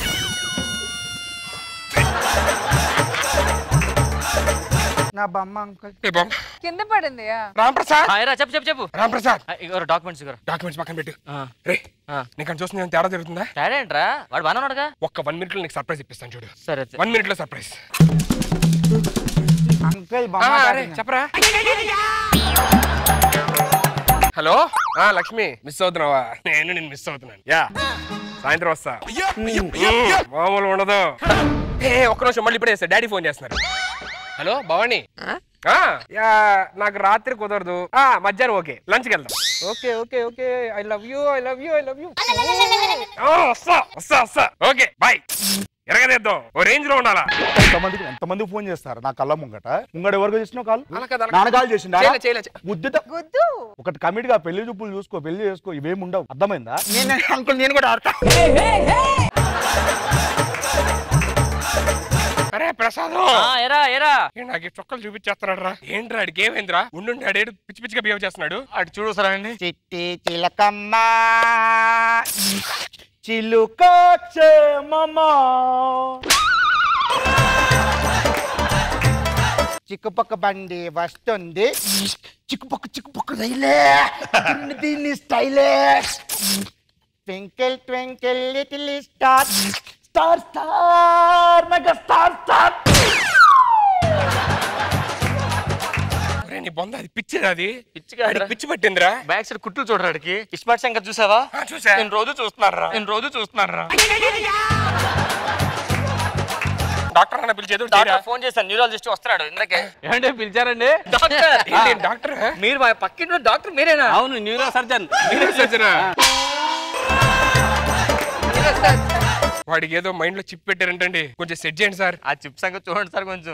నా బొమ్మ అంకుల్ కింద పడింది రాంప్రసాద్ రా చెప్పు చెప్పు చెప్పు రాంప్రసాద్ ఇగో డాక్యుమెంట్స్ ఇగో డాక్యుమెంట్స్ పక్కన పెట్టు రే నీకు చూస్తుంది ఏమైనా తేడా జరుగుతుందా తేడా ఏంట్రా వాడు బాగా ఉన్నాడుగా ఒక్క వన్ మినిట్ లో నీకు సర్ప్రైజ్ ఇప్పిస్తాను చూడు సరే వన్ మినిట్ లో సర్ప్రైజ్ అంకుల్ చెప్పరా హలో ఆ లక్ష్మి మిస్ అవుతున్నావా నేను నేను మిస్ అవుతున్నాను యా సాయంత్రం వస్తా మ్మ్, మామూలు ఉండదు ఏ ఒక్క నిమిషం మళ్ళీ ఇప్పుడే చేస్తా డాడీ ఫోన్ చేస్తున్నారు హలో భవాని ఆ, యా, నాకు రాత్రి కుదరదు ఆ మధ్యాహ్నం ఓకే లంచ్కి వెళ్దాం okay okay okay I love you I love you I love you వస్తా వస్తా వస్తా ఓకే బాయ్ ఎరగదేద్దాం ఓ రేంజ్ లో ఉండాలా ఎంతమందికి ఎంతమంది ఫోన్ చేస్తారు నా కళ్ళ ముంగట ముంగడ ఎవరికి చేసినావు కాల్ అలా కాదు, అలా నాన్న కాదు. కాల్ చేసిండా చేయలే, చేయలే, చేయలే. గుద్దుతా గుద్దు ఒకటి కమిట్ గా పెళ్లి చూపులు చూసుకో పెళ్లి చేసుకో ఇవేం ఉండవు అర్థమైందా నేను అంకుల్ నేను కూడా ఆడతా అరే ప్రసాద్ ఎరా ఎరా నాకు ఈ చొక్కలు చూపించేస్తున్నాడు రా ఏంట్రా ఆడికి ఏమైందిరా ఉండుండి ఆడేడు పిచ్చి పిచ్చిగా బిహేవ్ చేస్తున్నాడు అటు చూడు సరే అండి చిట్టి చిలకమ్మ చిలుక మామా చిక్కుపక్క బండి వస్తుంది చిక్కుపక్క చిక్కుపక్క రైలే దీన్ని దీన్ని స్టైలే twinkle twinkle little star star star mega star star ఒరే, నీ బొంద అది పిచ్చిరా అది పిచ్చిగా ఆడికి పిచ్చి పట్టిందిరా బ్యాక్ సైడ్ కుట్లు చూడడానికి ఇస్మార్ట్ శంకర్ చూసావా చూసా నేను రోజు చూస్తున్నారా నేను రోజు చూస్తున్నారా డాక్టర్ అన్న పిలిచేది డాక్టర్ ఫోన్ చేశాను న్యూరాలజిస్ట్ వస్తున్నాడు ఇందాకే ఏమంటే పిలిచారండి డాక్టర్ ఏంటి డాక్టర్ మీరు మా పక్కింటి డాక్టర్ మీరేనా అవును న్యూరో సర్జన్ వాడికి ఏదో మైండ్ లో చిప్ పెట్టారంటండి కొంచెం సెట్ చేయండి సార్ ఆ చిప్ సంగతి చూడండి సార్ కొంచెం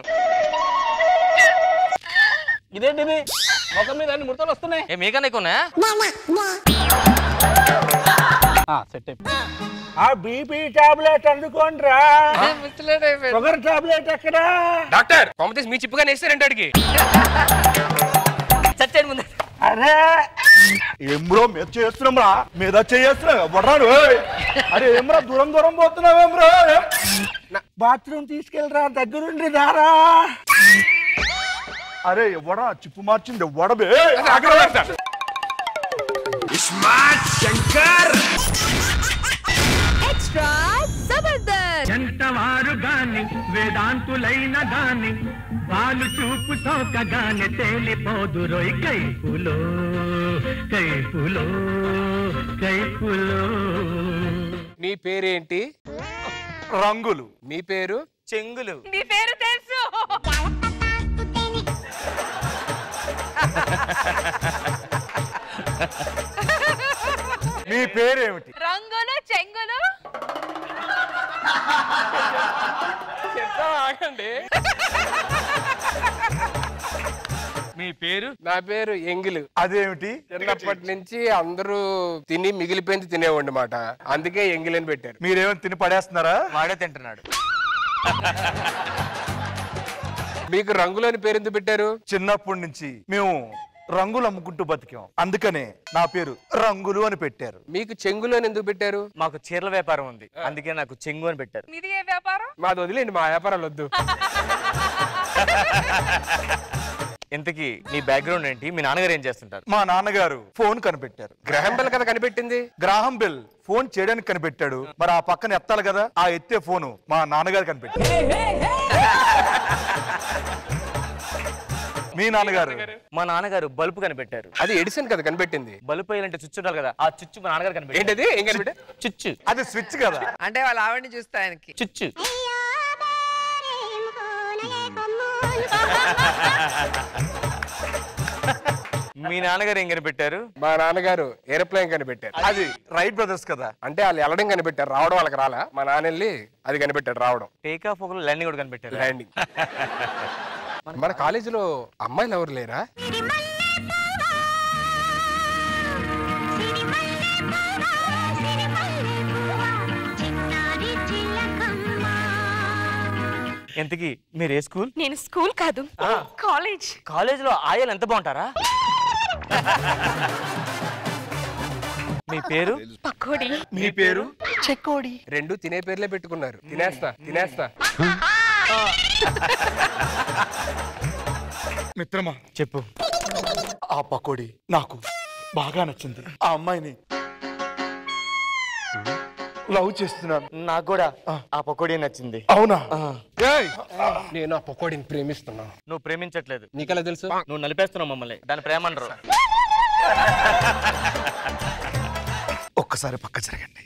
ఇదేంటిది ముఖం మీద అన్ని ముడతలు వస్తున్నాయి ఏ మీకన్నా ఎక్కువనా సెట్ అయిపోయి ఆ బీపీ టాబ్లెట్ అందుకోండిరా షుగర్ టాబ్లెట్ ఎక్కడా డాక్టర్ పంపతీసి మీ చిప్పుగా వేస్తారంటే అడిగి చచ్చేయండి ముందు అరే ఏమ్రో మీద చేస్తున్నాం రా మీద చేస్తున్నావు ఎవడ్రాడు అరే ఏమ్రా దూరం దూరం పోతున్నావేమ్రో బాత్రూమ్ తీసుకెళ్ళరా దగ్గరుండి రారా అరే ఎవడా చిప్పు మార్చింది ఎవడబే స్మార్ట్ శంకర్ ఎక్స్ట్రా జబర్దస్త్ జంటవారు గాని వేదాంతులైన గాని వాళ్ళు చూపు సోకగానే తేలిపోదురోయ్ కైపులో కైపులో కైపులో మీ పేరేంటి రంగులు మీ పేరు చెంగులు నీ పేరు తెలుసు మీ పేరేమిటి రంగులు చెంగులు చెప్తా ఆగండి మీ మీ పేరు నా పేరు ఎంగిలు అదేమిటి చిన్నప్పటి నుంచి అందరూ తిని మిగిలిపోయింది తినేవాడి మాట అందుకే ఎంగిల్ అని పెట్టారు మీరేమైనా తిని పడేస్తున్నారా వాడే తింటున్నాడు మీకు రంగులని పేరు ఎందుకు పెట్టారు చిన్నప్పటి నుంచి మేము రంగులు అమ్ముకుంటూ బతికాం అందుకనే నా పేరు రంగులు అని పెట్టారు మీకు చెంగులు అని ఎందుకు పెట్టారు మాకు చీరల వ్యాపారం ఉంది అందుకే నాకు చెంగు అని పెట్టారు మీది ఏ వ్యాపారం మాది వదిలేండి మా వ్యాపారాలు వద్దు ఇంతకీ మీ బ్యాక్గ్రౌండ్ ఏంటి మీ నాన్నగారు ఏం చేస్తుంటారు మా నాన్నగారు ఫోన్ కనిపెట్టారు గ్రహం బెల్ కదా కనిపెట్టింది గ్రాహం బెల్ ఫోన్ చేయడానికి కనిపెట్టాడు మరి ఆ పక్కన ఎత్తాలి కదా ఆ ఎత్తే ఫోను మా నాన్నగారు కనిపెట్టారు మీ నాన్నగారు మా నాన్నగారు బల్బు కనిపెట్టారు అది ఎడిసన్ కదా కనిపెట్టింది బల్బు వేయాలంటే చుచ్చు ఉండాలి కదా ఆ చుచ్చు మా నాన్నగారు కనిపెట్టారు ఏంటది ఏం కనిపెట్టా చుచ్చు అది స్విచ్ కదా అంటే వాళ్ళ ఆవిడని చూస్తే ఆయనకి చుచ్చు మీ నాన్నగారు ఏం కనిపెట్టారు మా నాన్నగారు ఏరోప్లేన్ కనిపెట్టారు అది రైట్ బ్రదర్స్ కదా అంటే వాళ్ళు వెళ్ళడం కనిపెట్టారు రావడం వాళ్ళకి రాలా మా నాన్న వెళ్ళి అది కనిపెట్టాడు రావడం టేక్ ఆఫ్ ఒకరు ల్యాండింగ్ కూడా కనిపెట్టారు ల్యాండింగ్ మన కాలేజీలో అమ్మాయిలు ఎవరు లేరా ఎంతకి మీరు ఏ స్కూల్ నేను స్కూల్ కాదు కాలేజ్ కాలేజ్ లో ఆయాలు ఎంత బాగుంటారా మీ పేరు పకోడి మీ పేరు చెక్కోడి రెండు తినే పేర్లే పెట్టుకున్నారు తినేస్తా తినేస్తా మిత్రమా చెప్పు ఆ పకోడి నాకు బాగా నచ్చింది ఆ అమ్మాయిని లవ్ చేస్తున్నాను నాకు కూడా ఆ పకోడీ నచ్చింది అవునా ఏయ్! నేను ఆ పకోడీని ప్రేమిస్తున్నా నువ్వు ప్రేమించట్లేదు నీకెలా తెలుసు నువ్వు నలిపేస్తున్నావు మమ్మల్ని దాని ప్రేమ అనరు ఒక్కసారి పక్క జరగండి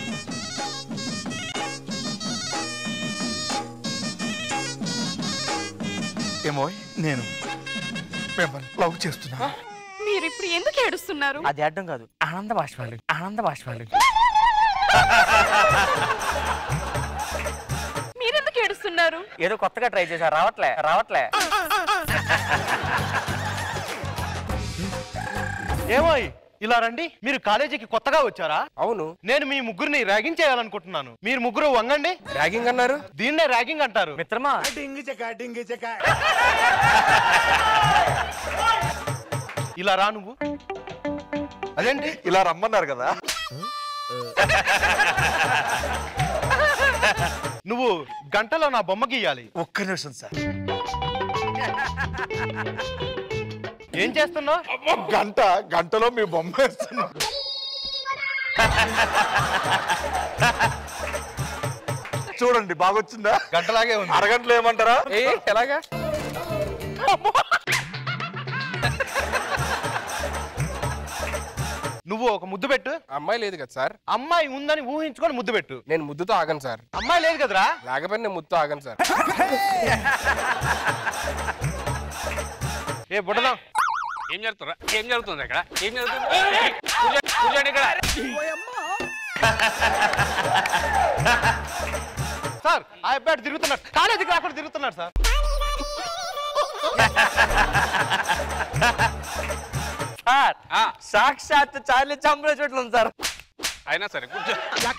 ఏమో నేను మిమ్మల్ని లవ్ చేస్తున్నా మీరు ఇప్పుడు ఎందుకు ఏడుస్తున్నారు అది అడ్డం కాదు ఆనంద బాష్పాలు ఆనంద బాష్పాలు మీరెందుకు ఏడుస్తున్నారు ఏదో కొత్తగా ట్రై చేశా రావట్లే రావట్లే ఏమోయ్ ఇలా రండి మీరు కాలేజీకి కొత్తగా వచ్చారా అవును నేను మీ ముగ్గురిని ర్యాగింగ్ చేయాలనుకుంటున్నాను మీరు ముగ్గురు వంగండి ర్యాగింగ్ అన్నారు దీన్నే ర్యాగింగ్ అంటారు మిత్రమా ఇలా రా నువ్వు అదేంటి ఇలా రమ్మన్నారు కదా నువ్వు గంటలో నా బొమ్మ గీయాలి ఒక్క నిమిషం సార్ ఏం చేస్తున్నావు గంట గంటలో మీ బొమ్మ వేస్తున్నా చూడండి బాగొచ్చిందా గంటలాగే ఉంది అరగంటలో ఏమంటారా ఏ ఎలాగా నువ్వు ఒక ముద్దు పెట్టు అమ్మాయి లేదు కదా సార్ అమ్మాయి ఉందని ఊహించుకొని ముద్దు పెట్టు నేను ముద్దుతో ఆగను సార్ అమ్మాయి లేదు కదరా లేకపోతే నేను ముద్దుతో ఆగను సార్ ఏ బుడదాం ఏం జరుగుతుందా ఏం జరుగుతుంది ఇక్కడ ఏం జరుగుతుంది ఏయ్, కూర్చోండి, కూర్చోండి ఇక్కడ సార్ ఆ అబ్బాయి తిరుగుతున్నాడు కాలేజీకి రాకుండా తిరుగుతున్నాడు సార్ సార్ సాక్షాత్ చార్లీ చంపల చోట్ల ఉంది సార్ అయినా సరే కూర్చో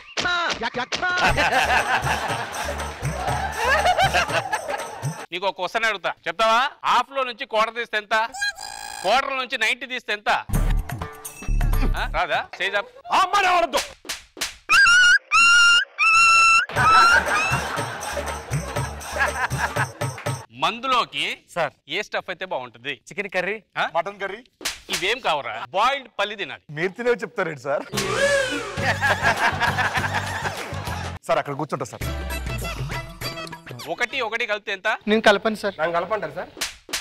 నీకు ఒక క్వశ్చన్ అడుగుతా చెప్తావా హాఫ్ లో నుంచి కోట తీస్తే ఎంత కోటర్ నుంచి నైన్టీ తీస్తే ఎంత ఆ, రాదా చేజా మందులోకి సార్ ఏ స్టఫ్ అయితే బాగుంటుంది చికెన్ కర్రీ మటన్ కర్రీ ఇవేం కావరా బాయిల్డ్ పల్లి తినాలి మీరు తినేవి చెప్తారేంటి సార్ సార్ అక్కడ కూర్చుంటా సార్ ఒకటి ఒకటి కలిపితే ఎంత నేను కలపను సార్ నన్ను కలపంటారు సార్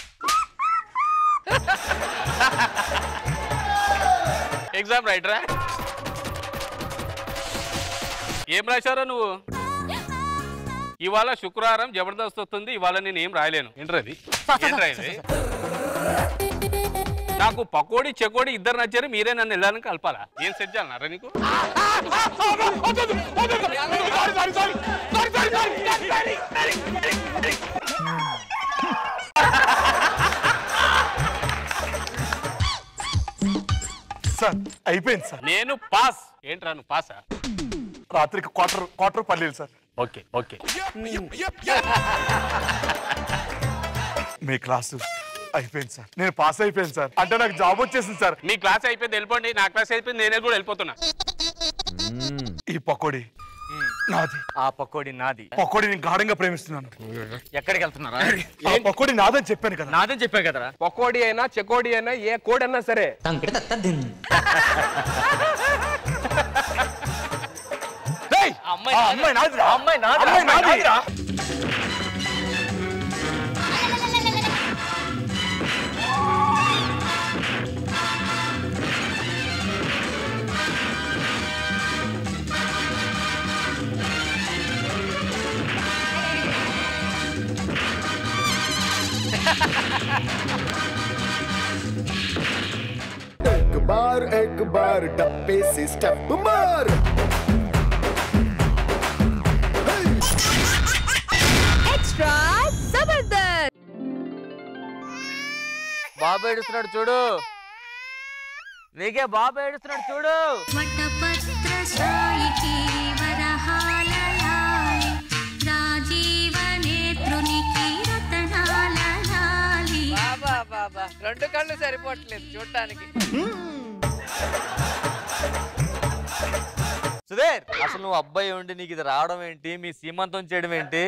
ఎగ్జామ్ రైటరా ఏం రాశారో నువ్వు ఇవాళ శుక్రవారం జబర్దస్త్ వస్తుంది ఇవాళ నేను ఏం రాయలేను ఏంట్రది ఏంట్రా ఇది? నాకు పకోడీ చెకోడి ఇద్దరు నచ్చారు మీరే నన్ను వెళ్ళాలని కలపాలా ఏం సెట్ చేయాలన్నారా నీకు సార్ అయిపోయింది సార్ నేను పాస్ ఏంట్రా నువ్వు పాసా రాత్రికి క్వార్టర్ క్వార్టర్ పల్లీలు సార్ ఓకే ఓకే మీ క్లాసు అయిపోయింది సార్ నేను పాస్ అయిపోయాను సార్ అంటే నాకు జాబ్ వచ్చేసింది సార్ మీ క్లాస్ అయిపోయింది వెళ్ళిపోండి నా క్లాస్ అయిపోయింది నేనే కూడా వెళ్ళిపోతున్నా ఈ పకోడీ నాది ఆ పకోడీ నాది పకోడీ నేను గాఢంగా ప్రేమిస్తున్నాను ఎక్కడికి వెళ్తున్నారా ఆ పకోడీ నాదని చెప్పాను కదా నాదని చెప్పా కదరా పకోడీ అయినా చెకోడీ అయినా ఏ కోడి అన్నా సరే డేయ్! అమ్మాయి ఆ నాది. అమ్మాయి నాదిరా. అమ్మాయి నాదిరా. అమ్మాయి అమ్మాయి నాదిరా. एक बार एक बार डब्बे से स्टेप मार ఎక్స్ట్రా జబర్దస్త్ బాబు ఏడుస్తున్నాడు చూడు నీకే బాబు ఏడుస్తున్నాడు చూడు వటపత్రశాయికి వరహాలయాలి రాజీవనేత్రునికి రతనాలయాలి బాబా బాబా రెండు కళ్ళు సరిపోవట్లేదు చూడటానికి సుధీర్ అసలు నువ్వు అబ్బాయి ఉండి నీకు ఇది రావడం ఏంటి మీ సీమంతం చేయడం ఏంటి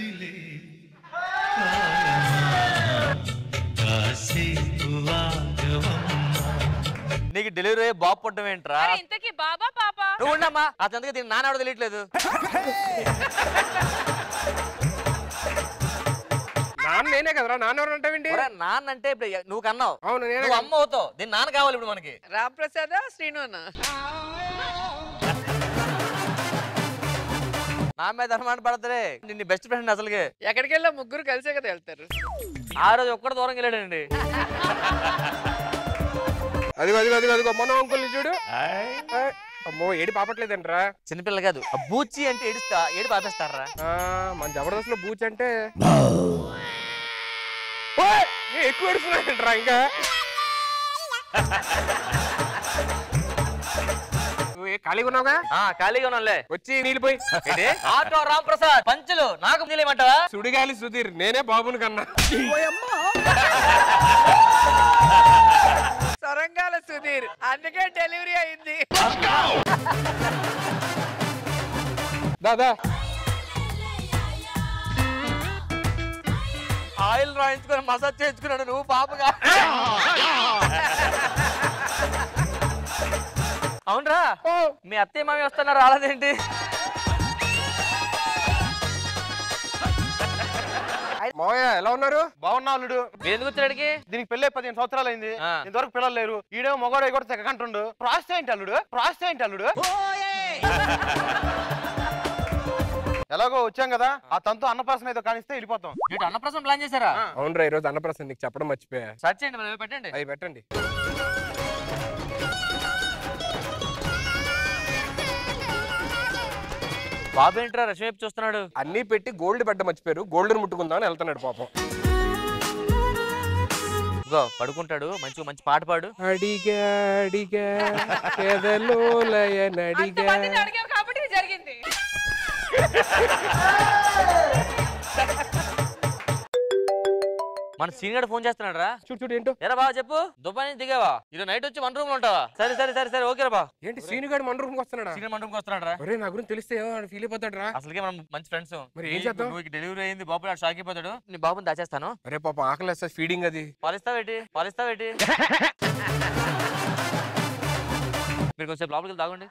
నీకు డెలివరీ అయ్యి బాబు పుట్టడం ఏంట్రా మరి ఇంతకీ బాబా పాపా నువ్వు ఉండమ్మా అతనికి దీని నాన్న తెలియట్లేదు నాన్న నేనే కదరా నాన్న ఎవరు అంటావేంటి ఒరే, నాన్న అంటే ఇప్పుడు నువ్వు కన్నావు అవును నేనే నువ్వు అమ్మ అవుతావు దీని నాన్న కావాలి ఇప్పుడు మనకి రాంప్రసాద్ శ్రీనునా నా మీద అనుమానం పడతలే నిన్ను బెస్ట్ ఫ్రెండ్ అసలుకి ఎక్కడికి వెళ్ళా ముగ్గురు కలిసే కదా వెళ్తారు ఆ రోజు ఒక్కడు దూరం వెళ్ళాడండి అదిగో అదిగో అదిగో అదిగో మొన్న అంకుల్ని చూడు ఏయ్, అమ్మో ఏడి పాపట్లేదంట్రా చిన్నపిల్ల కాదు ఆ బూచి అంటే ఏడుస్తా ఏడు పాపేస్తారా ఆ, మన జబర్దస్త్ లో బూచ్ అంటే ఓయ్, ఏ ఎక్కువ ఏడుస్తున్నాడంట్రా ఇంకా నువ్వు ఏ ఖాళీగా ఉన్నావుగా ఆ ఖాళీగా ఉన్నాలే వచ్చి నీళ్ళిపోయి ఏంటి? ఆటో రామ్ ప్రసాద్ పంచులు నాకు తెలియమంటావా సుడిగాలి సుధీర్ నేనే బాబుని కన్నా సొరంగాల సుధీర్ అందుకే డెలివరీ అయింది దాదా ఆయిల్ రాయించుకొని మసాజ్ చేయించుకున్నాడు నువ్వు పాపగా అవునరా మీ అత్తయ్య మామి వస్తున్నారు రాలేదేంటి మావయ్య ఎలా ఉన్నారు బాగున్నా అల్లుడు ఎందుకు వచ్చాడికి దీనికి పెళ్ళి పదిహేను సంవత్సరాలు అయింది ఆ. ఇంతవరకు పిల్లలు లేరు ఈడేమో మగవాడు కూడా తెగకంటుండు ప్రాసెస్ ఏంటి అల్లుడు ప్రాసెస్ ఏంటి అల్లుడు ఎలాగో వచ్చాం కదా ఆ తంతు అన్నప్రాసన ఏదో కానిస్తే వెళ్ళిపోతాం ఏంటి అన్నప్రసం ప్లాన్ చేశారా అవునరా ఈరోజు అన్నప్రసన్న నీకు చెప్పడం మర్చిపోయా సర్చ్ చేయండి మరి పెట్టండి అవి పెట్టండి బాబు ఏంట్రా రసం వైపు చూస్తున్నాడు అన్ని పెట్టి గోల్డ్ పెట్ట మర్చిపోయారు గోల్డ్ ముట్టుకుందామని వెళ్తున్నాడు పాపం ఇగో పడుకుంటాడు మంచి మంచి పాట పాడు అడిగా అడిగా ఎదలోలయ నడిగా అంతమందిని అడిగావు కాబట్టి ఇది జరిగింది మన సీనియర్ ఫోన్ చేస్తున్నాడు రా చూడు చూడు ఏంటో ఎరా బావ చెప్పు దుబాయ్ నుంచి దిగావా ఇది నైట్ వచ్చి మన రూమ్ లో ఉంటావా సరే సరే సరే సరే ఓకే రా బా ఏంటి సీనుగాడు మన రూమ్కి వస్తున్నాడా సీనియర్ మన రూమ్కి వస్తున్నాడు రా ఒరే నా గురించి తెలిస్తే ఫీల్ అయిపోతాడు రా అసలుకే మనం మంచి ఫ్రెండ్స్ మరి ఏం చేద్దాం? నువ్వు డెలివరీ అయింది బాబు నాడు షాక్ అయిపోతాడు నీ బాబుని దాచేస్తాను అరే పాప ఆకలి వేస్తా ఫీడింగ్ అది పాలిస్తావేటి పాలిస్తావేటి మీరు కొంచెం లోపలికి వెళ్ళి తాగండి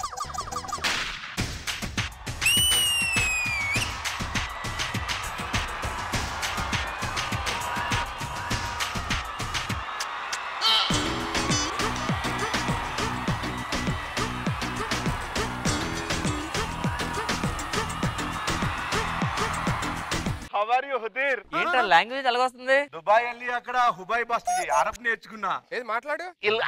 హవర్ యు హుదీర్ ఏంట్రా లాంగ్వేజ్ ఎలాగ వస్తుంది దుబాయ్ వెళ్ళి అక్కడ హుబాయ్ బస్ అరబ్ నేర్చుకున్నా ఏది మాట్లాడు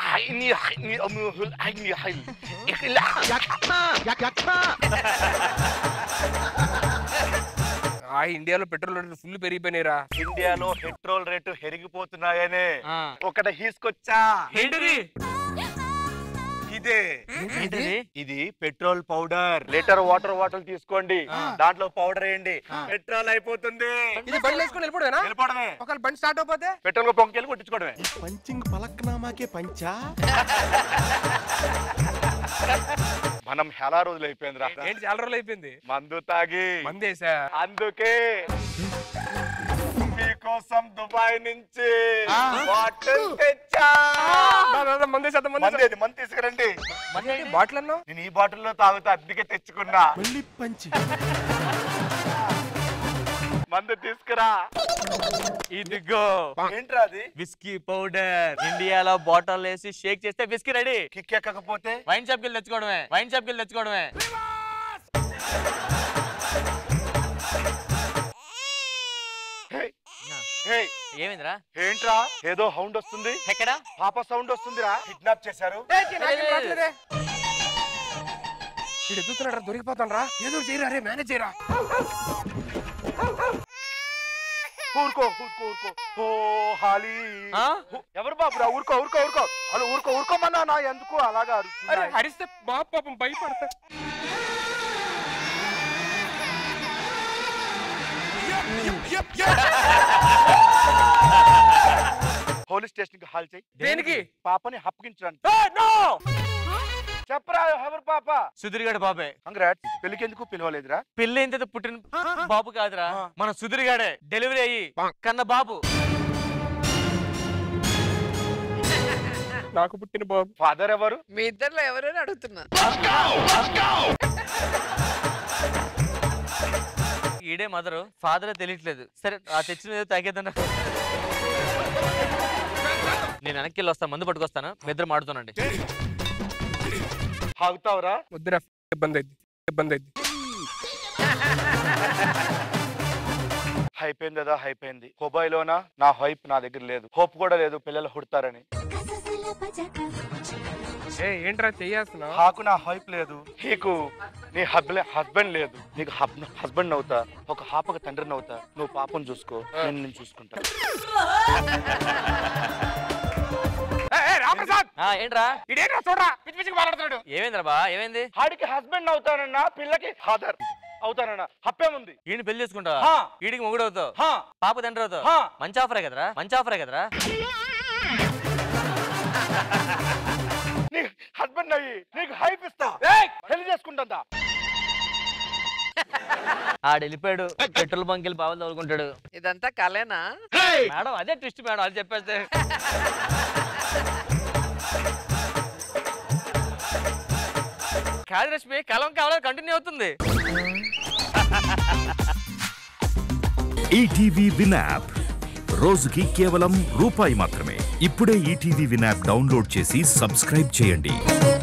ఆ ఇండియాలో పెట్రోల్ రేట్లు ఫుల్ పెరిగిపోయినాయిరా ఇండియాలో పెట్రోల్ రేటు పెరిగిపోతున్నాయనే ఒకటి హీసుకొచ్చా ఏంటిది ఇదే ఏంటిది? ఇది petrol powder litre water bottle తీసుకోండి దాంట్లో పౌడర్ వేయండి పెట్రోల్ అయిపోతుంది ఇది బండి వేసుకుని వెళ్ళిపోవడమేనా వెళ్ళిపోవడమే ఒకవేళ బండి స్టార్ట్ అయిపోతే పెట్రోల్ పొంకెళ్ళి కొట్టించుకోవడమే పంచింగ్ పలక్నామాకే పంచా మనం చాలా రోజులు అయిపోయిందిరా ఏంటి చాలా రోజులు అయిపోయింది మందు తాగి మందేసా అందుకే మీకోసం దుబాయ్ నుంచి బాటిల్ తెచ్చా మందేసేద్దాం మందేది మంది తీసుకురండి బాటిల్ అన్నావు నేను ఈ బాటిల్లో తాగుతా అద్దెకే తెచ్చుకున్నా మళ్ళీ పంచి మందు తీసుకురా ఇదిగో ఏంట్రా అది విస్కీ పౌడర్ ఇండియాలో బాటిల్ వేసి షేక్ చేస్తే విస్కీ రెడీ కిక్ ఎక్కకపోతే వైన్ షాప్ కి వెళ్ళి తెచ్చుకోవడమే వైన్ షాప్ కి వెళ్ళి తెచ్చుకోవడమే హే ఏమైందిరా ఏంట్రా ఏదో హౌండ్ వస్తుంది ఎక్కడ పాప సౌండ్ వస్తుందిరా కిడ్నాప్ చేశారు వీడు ఎదుగుతున్నాడు దొరికిపోతాను రా ఏదో చేయరా రే మేనేజ్ చేయరా ఊరుకో ఊరుకో ఊరుకో ఓ హాలి ఎవరు బాబురా ఊరుకో ఊరుకో ఊరుకో అలా ఊరుకో ఊరుకోమన్నా నా ఎందుకు అలాగా అరే అరుస్తున్నాయి? హరిస్తే మా పాపం భయపడతా పోలీస్ స్టేషన్ కి హాల్ చేయి దేనికి? పాపని హప్పగించడానికి చెప్పరా ఎవరు పాప సుధీర్ గడ బాబే కంగ్రాట్స్ పెళ్లికి ఎందుకు పిలవలేదురా పెళ్లి ఎంత పుట్టిన బాబు కాదురా మన సుధీర్ గాడే డెలివరీ అయ్యి కన్న బాబు నాకు పుట్టిన బాబు ఫాదర్ ఎవరు మీ ఇద్దరిలో ఎవరైనా అడుగుతున్నా ఈడే మదరు ఫాదర్ తెలియట్లేదు సరే ఆ తెచ్చిన ఏదో తాగేద్దన్నా నేను వెనక్కి వెళ్ళి వస్తాను మందు పట్టుకొస్తాను మీ ఇద్దరు మాడుతానండి ఆగుతావురా వద్దురా ఇబ్బంది అయింది ఇబ్బంది అయింది అయిపోయింది కదా అయిపోయింది హోబాయిలోనా నా హైప్ నా దగ్గర లేదు హోప్ కూడా లేదు పిల్లలు హుడతారని ఏ ఏంట్రా చెయ్యాల్సిన నాకు నా హైప్ లేదు నీకు నీ హస్బెండ్ హస్బెండ్ లేదు నీకు హస్బెండ్ అవుతా ఒక హాపక తండ్రిని అవుతా నువ్వు పాపం చూసుకో నేను నేను చూసుకుంటా రామప్రసాద్ ఆ, ఏంట్రా ఇదేంట్రా చూడరా పిచ్చి పిచ్చికి మాట్లాడుతున్నాడు ఏమైందిరా బా ఏమైంది ఆడికి హస్బెండ్ అవుతానన్నా పిల్లకి ఫాదర్ అవుతానన్నా హప్పేముంది ఈయన పెళ్లి చేసుకుంటావా హా. ఈడికి మొగుడు అవుతావు హా. పాప తండ్రి అవుతావు హా. మంచి ఆఫరే కదరా మంచి ఆఫరే కదరా నీ హస్బెండ్ అయ్యి నీకు హైప్ ఇస్తా పెళ్లి చేసుకుంటా ఆడు వెళ్ళిపోయాడు పెట్రోల్ బంక్ వెళ్ళి బావలు తోలుకుంటాడు ఇదంతా కలేనా మేడం అదే ట్విస్ట్ మేడం అది చెప్పేస్తే కాదు రష్మి కలం కావాలని కంటిన్యూ అవుతుంది ఈటీవీ విన్ యాప్ రోజుకి కేవలం రూపాయి మాత్రమే ఇప్పుడే ఈటీవీ విన్ యాప్ డౌన్లోడ్ చేసి సబ్స్క్రైబ్ చేయండి